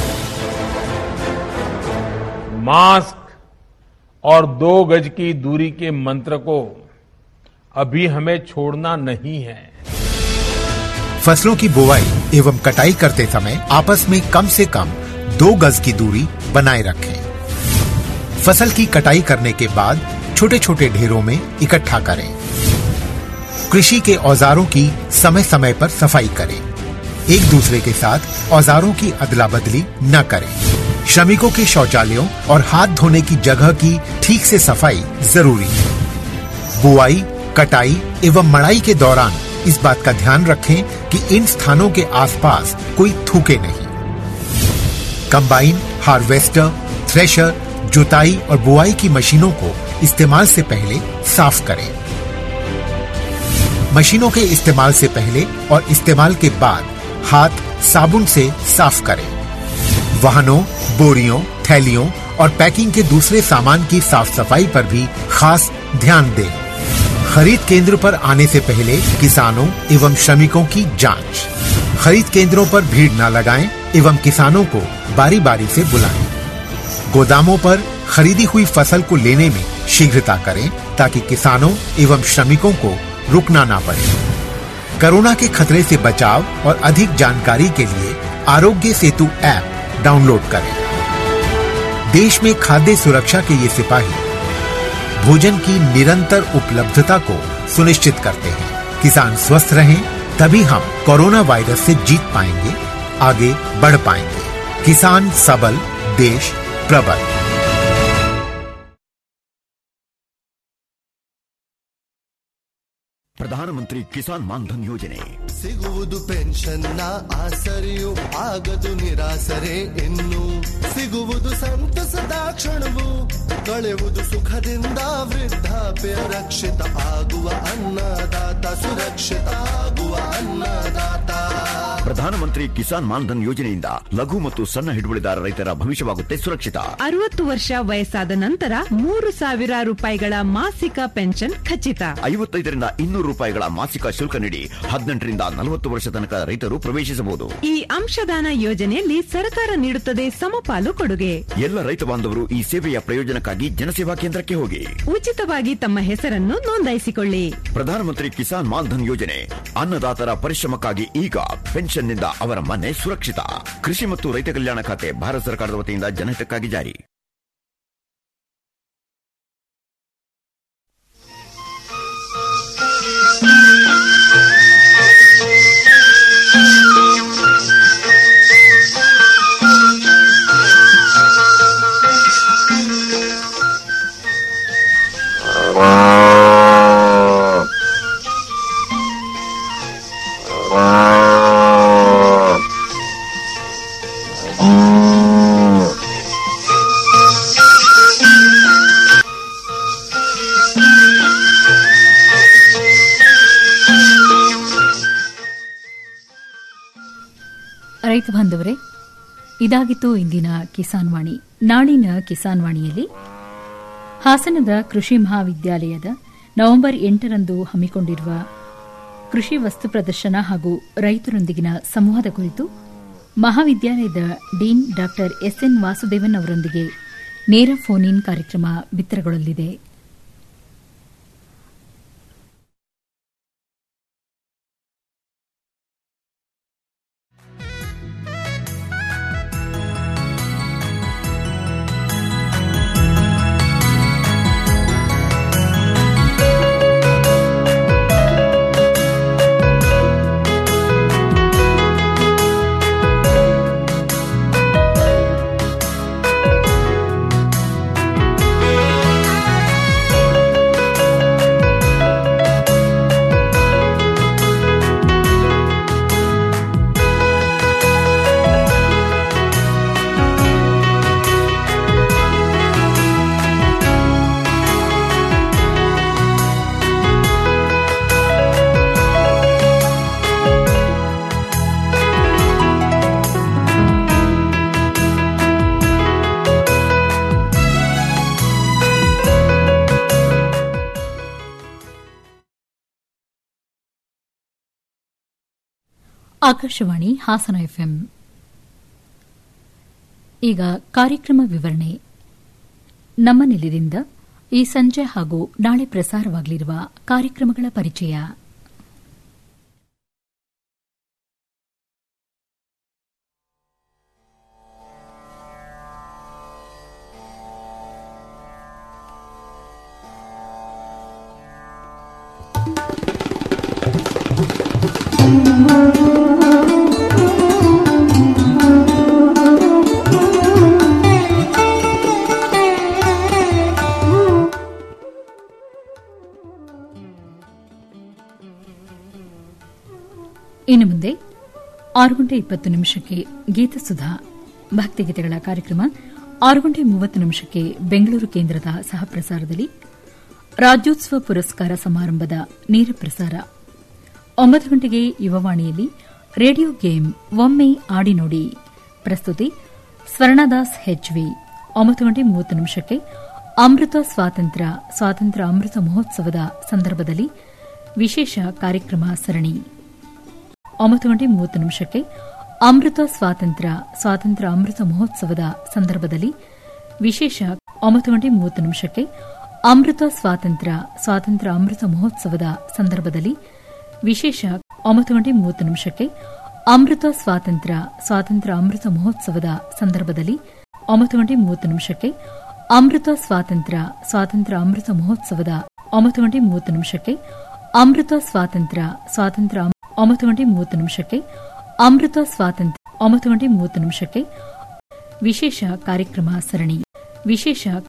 मास्क और दो गज की दूरी के मंत्र को अभी हमें छोड़ना नहीं है फसलों की बुवाई एवं कटाई करते समय आपस में कम से कम दो गज की दूरी बनाए रखें फसल की कटाई करने के बाद छोटे छोटे ढेरों में इकट्ठा करें कृषि के औजारों की समय समय पर सफाई करें एक दूसरे के साथ औजारों की अदला बदली न करें श्रमिकों के शौचालयों और हाथ धोने की जगह की ठीक से सफाई जरूरी है बुआई कटाई एवं मड़ाई के दौरान इस बात का ध्यान रखें कि इन स्थानों के आसपास कोई थूके नहीं कंबाइन हार्वेस्टर थ्रेशर जुताई और बुआई की मशीनों को इस्तेमाल से पहले साफ करें मशीनों के इस्तेमाल से पहले और इस्तेमाल के बाद हाथ साबुन से साफ करें वाहनों बोरियों थैलियों और पैकिंग के दूसरे सामान की साफ सफाई पर भी खास ध्यान दें खरीद केंद्र पर आने से पहले किसानों एवं श्रमिकों की जांच खरीद केंद्रों पर भीड़ न लगाएं एवं किसानों को बारी बारी से बुलाएं गोदामों पर खरीदी हुई फसल को लेने में शीघ्रता करें ताकि किसानों एवं श्रमिकों को रुकना ना पड़े कोरोना के खतरे से बचाव और अधिक जानकारी के लिए आरोग्य सेतु ऐप डाउनलोड करें देश में खाद्य सुरक्षा के ये सिपाही भोजन की निरंतर उपलब्धता को सुनिश्चित करते हैं किसान स्वस्थ रहें तभी हम कोरोना वायरस से जीत पाएंगे आगे बढ़ पाएंगे किसान सबल देश प्रबल ಪ್ರಧಾನಮಂತ್ರಿ ಕಿಸಾನ್ ಮಾನ್ಧನ್ ಯೋಜನೆ ಸಿಗುವುದು ಪೆನ್ಷನ್ನ ಆಸರೆಯು ಆಗದು ನಿರಾಸರೆ ಇನ್ನು ಸಿಗುವುದು ಸಂತಸದ ಕ್ಷಣವು ಕಳೆಯುವುದು ಸುಖದಿಂದ ವೃದ್ಧಾಪ್ಯ ರಕ್ಷಿತ ಆಗುವ ಅನ್ನದಾತ ಸುರಕ್ಷಿತ ಆಗುವ ಅನ್ನದಾತ ಪ್ರಧಾನಮಂತ್ರಿ ಕಿಸಾನ್ ಮಾನ್ಧನ್ ಯೋಜನೆಯಿಂದ ಲಘು ಮತ್ತು ಸಣ್ಣ ಹಿಡುವಳಿದಾರ ರೈತರ ಭವಿಷ್ಯವಾಗುತ್ತೆ ಸುರಕ್ಷಿತ ಅರವತ್ತು ವರ್ಷ ವಯಸ್ಸಾದ ನಂತರ ಮೂರು ಸಾವಿರ ರೂಪಾಯಿಗಳ ಮಾಸಿಕ ಪೆನ್ಷನ್ ಖಚಿತ ಐವತ್ತೈದರಿಂದ ಇನ್ನೂರು ರೂಪಾಯಿಗಳ ಮಾಸಿಕ ಶುಲ್ಕ ನೀಡಿ ಹದಿನೆಂಟರಿಂದ ನಲವತ್ತು ವರ್ಷ ತನಕ ರೈತರು ಪ್ರವೇಶಿಸಬಹುದು ಈ ಅಂಶದಾನ ಯೋಜನೆಯಲ್ಲಿ ಸರ್ಕಾರ ನೀಡುತ್ತದೆ ಸಮಪಾಲು ಕೊಡುಗೆ ಎಲ್ಲ ರೈತ ಬಾಂಧವರು ಈ ಸೇವೆಯ ಪ್ರಯೋಜನಕ್ಕಾಗಿ ಜನಸೇವಾ ಕೇಂದ್ರಕ್ಕೆ ಹೋಗಿ ಉಚಿತವಾಗಿ ತಮ್ಮ ಹೆಸರನ್ನು ನೋಂದಾಯಿಸಿಕೊಳ್ಳಿ ಪ್ರಧಾನಮಂತ್ರಿ ಕಿಸಾನ್ ಮಾನ್ಧನ್ ಯೋಜನೆ ಅನ್ನದಾತರ ಪರಿಶ್ರಮಕ್ಕಾಗಿ ಈಗ ಪೆನ್ಷನ್ನಿಂದ ಅವರ ಮನೆ ಸುರಕ್ಷಿತ ಕೃಷಿ ಮತ್ತು ರೈತ ಕಲ್ಯಾಣ ಖಾತೆ ಭಾರತ ಸರ್ಕಾರದ ವತಿಯಿಂದ ಜನಹಿತಕ್ಕಾಗಿ ಜಾರಿ ರೈತ ಬಾಂಧವರೇ ಇದಾಗಿತ್ತು ಇಂದಿನ ಕಿಸಾನ್ ವಾಣಿ ನಾಳಿನ ಕಿಸಾನ್ ವಾಣಿಯಲ್ಲಿ ಹಾಸನದ ಕೃಷಿ ಮಹಾವಿದ್ಯಾಲಯದ ನವೆಂಬರ್ ಎಂಟರಂದು ಹಮ್ಮಿಕೊಂಡಿರುವ ಕೃಷಿ ವಸ್ತು ಪ್ರದರ್ಶನ ಹಾಗೂ ರೈತರೊಂದಿಗಿನ ಸಂವಾದ ಕುರಿತು ಮಹಾವಿದ್ಯಾಲಯದ ಡೀನ್ ಡಾ ಎಸ್ಎನ್ ವಾಸುದೇವನ್ ಅವರೊಂದಿಗೆ ನೇರ ಫೋನ್ ಇನ್ ಕಾರ್ಯಕ್ರಮ ಬಿತ್ತರಗೊಳ್ಳಲಿದೆ ಆಕಾಶವಾಣಿ ಹಾಸನ ಎಫ್ಎಂ ಈಗ ಕಾರ್ಯಕ್ರಮ ವಿವರಣೆ ನಮ್ಮ ನಿಲಯದಿಂದ ಈ ಸಂಜೆ ಹಾಗೂ ನಾಳೆ ಪ್ರಸಾರವಾಗಲಿರುವ ಕಾರ್ಯಕ್ರಮಗಳ ಪರಿಚಯ ಇನ್ನು ಮುಂದೆ ಆರು ಗಂಟೆ ಇಪ್ಪತ್ತು ನಿಮಿಷಕ್ಕೆ ಗೀತಸುಧಾ ಭಕ್ತಿಗೀತೆಗಳ ಕಾರ್ಯಕ್ರಮ ಆರು ಗಂಟೆ ಮೂವತ್ತು ನಿಮಿಷಕ್ಕೆ ಬೆಂಗಳೂರು ಕೇಂದ್ರದ ಸಹಪ್ರಸಾರದಲ್ಲಿ ರಾಜ್ಯೋತ್ಸವ ಪುರಸ್ಕಾರ ಸಮಾರಂಭದ ನೇರ ಪ್ರಸಾರ ಒಂಬತ್ತು ಗಂಟೆಗೆ ಯುವವಾಣಿಯಲ್ಲಿ ರೇಡಿಯೋ ಗೇಮ್ ಒಮ್ಮೆ ಆಡಿ ನೋಡಿ ಪ್ರಸ್ತುತಿ ಸ್ವರ್ಣದಾಸ್ ಹೆಚ್ವಿ ಒಂಬತ್ತು ಗಂಟೆ ಮೂವತ್ತು ನಿಮಿಷಕ್ಕೆ ಅಮೃತ ಸ್ವಾತಂತ್ರ್ಯ ಸ್ವಾತಂತ್ರ್ಯ ಅಮೃತ ಮಹೋತ್ಸವದ ಸಂದರ್ಭದಲ್ಲಿ ವಿಶೇಷ ಕಾರ್ಯಕ್ರಮ ಸರಣಿ ಒಂಬತ್ತು ಗಂಟೆ ಮೂವತ್ತು ನಿಮಿಷಕ್ಕೆ ಅಮೃತ ಸ್ವಾತಂತ್ರ್ಯ ಸ್ವಾತಂತ್ರ್ಯ ಅಮೃತ ಮಹೋತ್ಸವದ ಸಂದರ್ಭದಲ್ಲಿ ವಿಶೇಷ ಒಂಬತ್ತು ಗಂಟೆ ಮೂವತ್ತು ನಿಮಿಷಕ್ಕೆ ಅಮೃತ ಸ್ವಾತಂತ್ರ್ಯ ಸ್ವಾತಂತ್ರ್ಯ ಅಮೃತ ಮಹೋತ್ಸವದ ಸಂದರ್ಭದಲ್ಲಿ ವಿಶೇಷ ಒಂಬತ್ತು ಗಂಟೆ ಮೂವತ್ತು ನಿಮಿಷಕ್ಕೆ ಅಮೃತ ಸ್ವಾತಂತ್ರ್ಯ ಸ್ವಾತಂತ್ರ್ಯ ಅಮೃತ ಮಹೋತ್ಸವದ ಸಂದರ್ಭದಲ್ಲಿ ಒಂಬತ್ತು ಗಂಟೆ ಮೂವತ್ತು ನಿಮಿಷಕ್ಕೆ ಅಮೃತ ಸ್ವಾತಂತ್ರ್ಯ ಸ್ವಾತಂತ್ರ್ಯ ಅಮೃತ ಮಹೋತ್ಸವದ ಒಂಬತ್ತು ಗಂಟೆ ಮೂವತ್ತು ನಿಮಿಷಕ್ಕೆ ಅಮೃತ ಸ್ವಾತಂತ್ರ್ಯ ಸ್ವಾತಂತ್ರ್ಯ ಒಂಬತ್ತು ಗಂಟೆ ಮೂವತ್ತು ನಿಮಿಷಕ್ಕೆ ಅಮೃತ ಸ್ವಾತಂತ್ರ್ಯ ಒಂಬತ್ತು ಗಂಟೆ ಮೂವತ್ತು ನಿಮಿಷಕ್ಕೆ ವಿಶೇಷ ಕಾರ್ಯಕ್ರಮ ಸರಣಿ ವಿಶೇಷ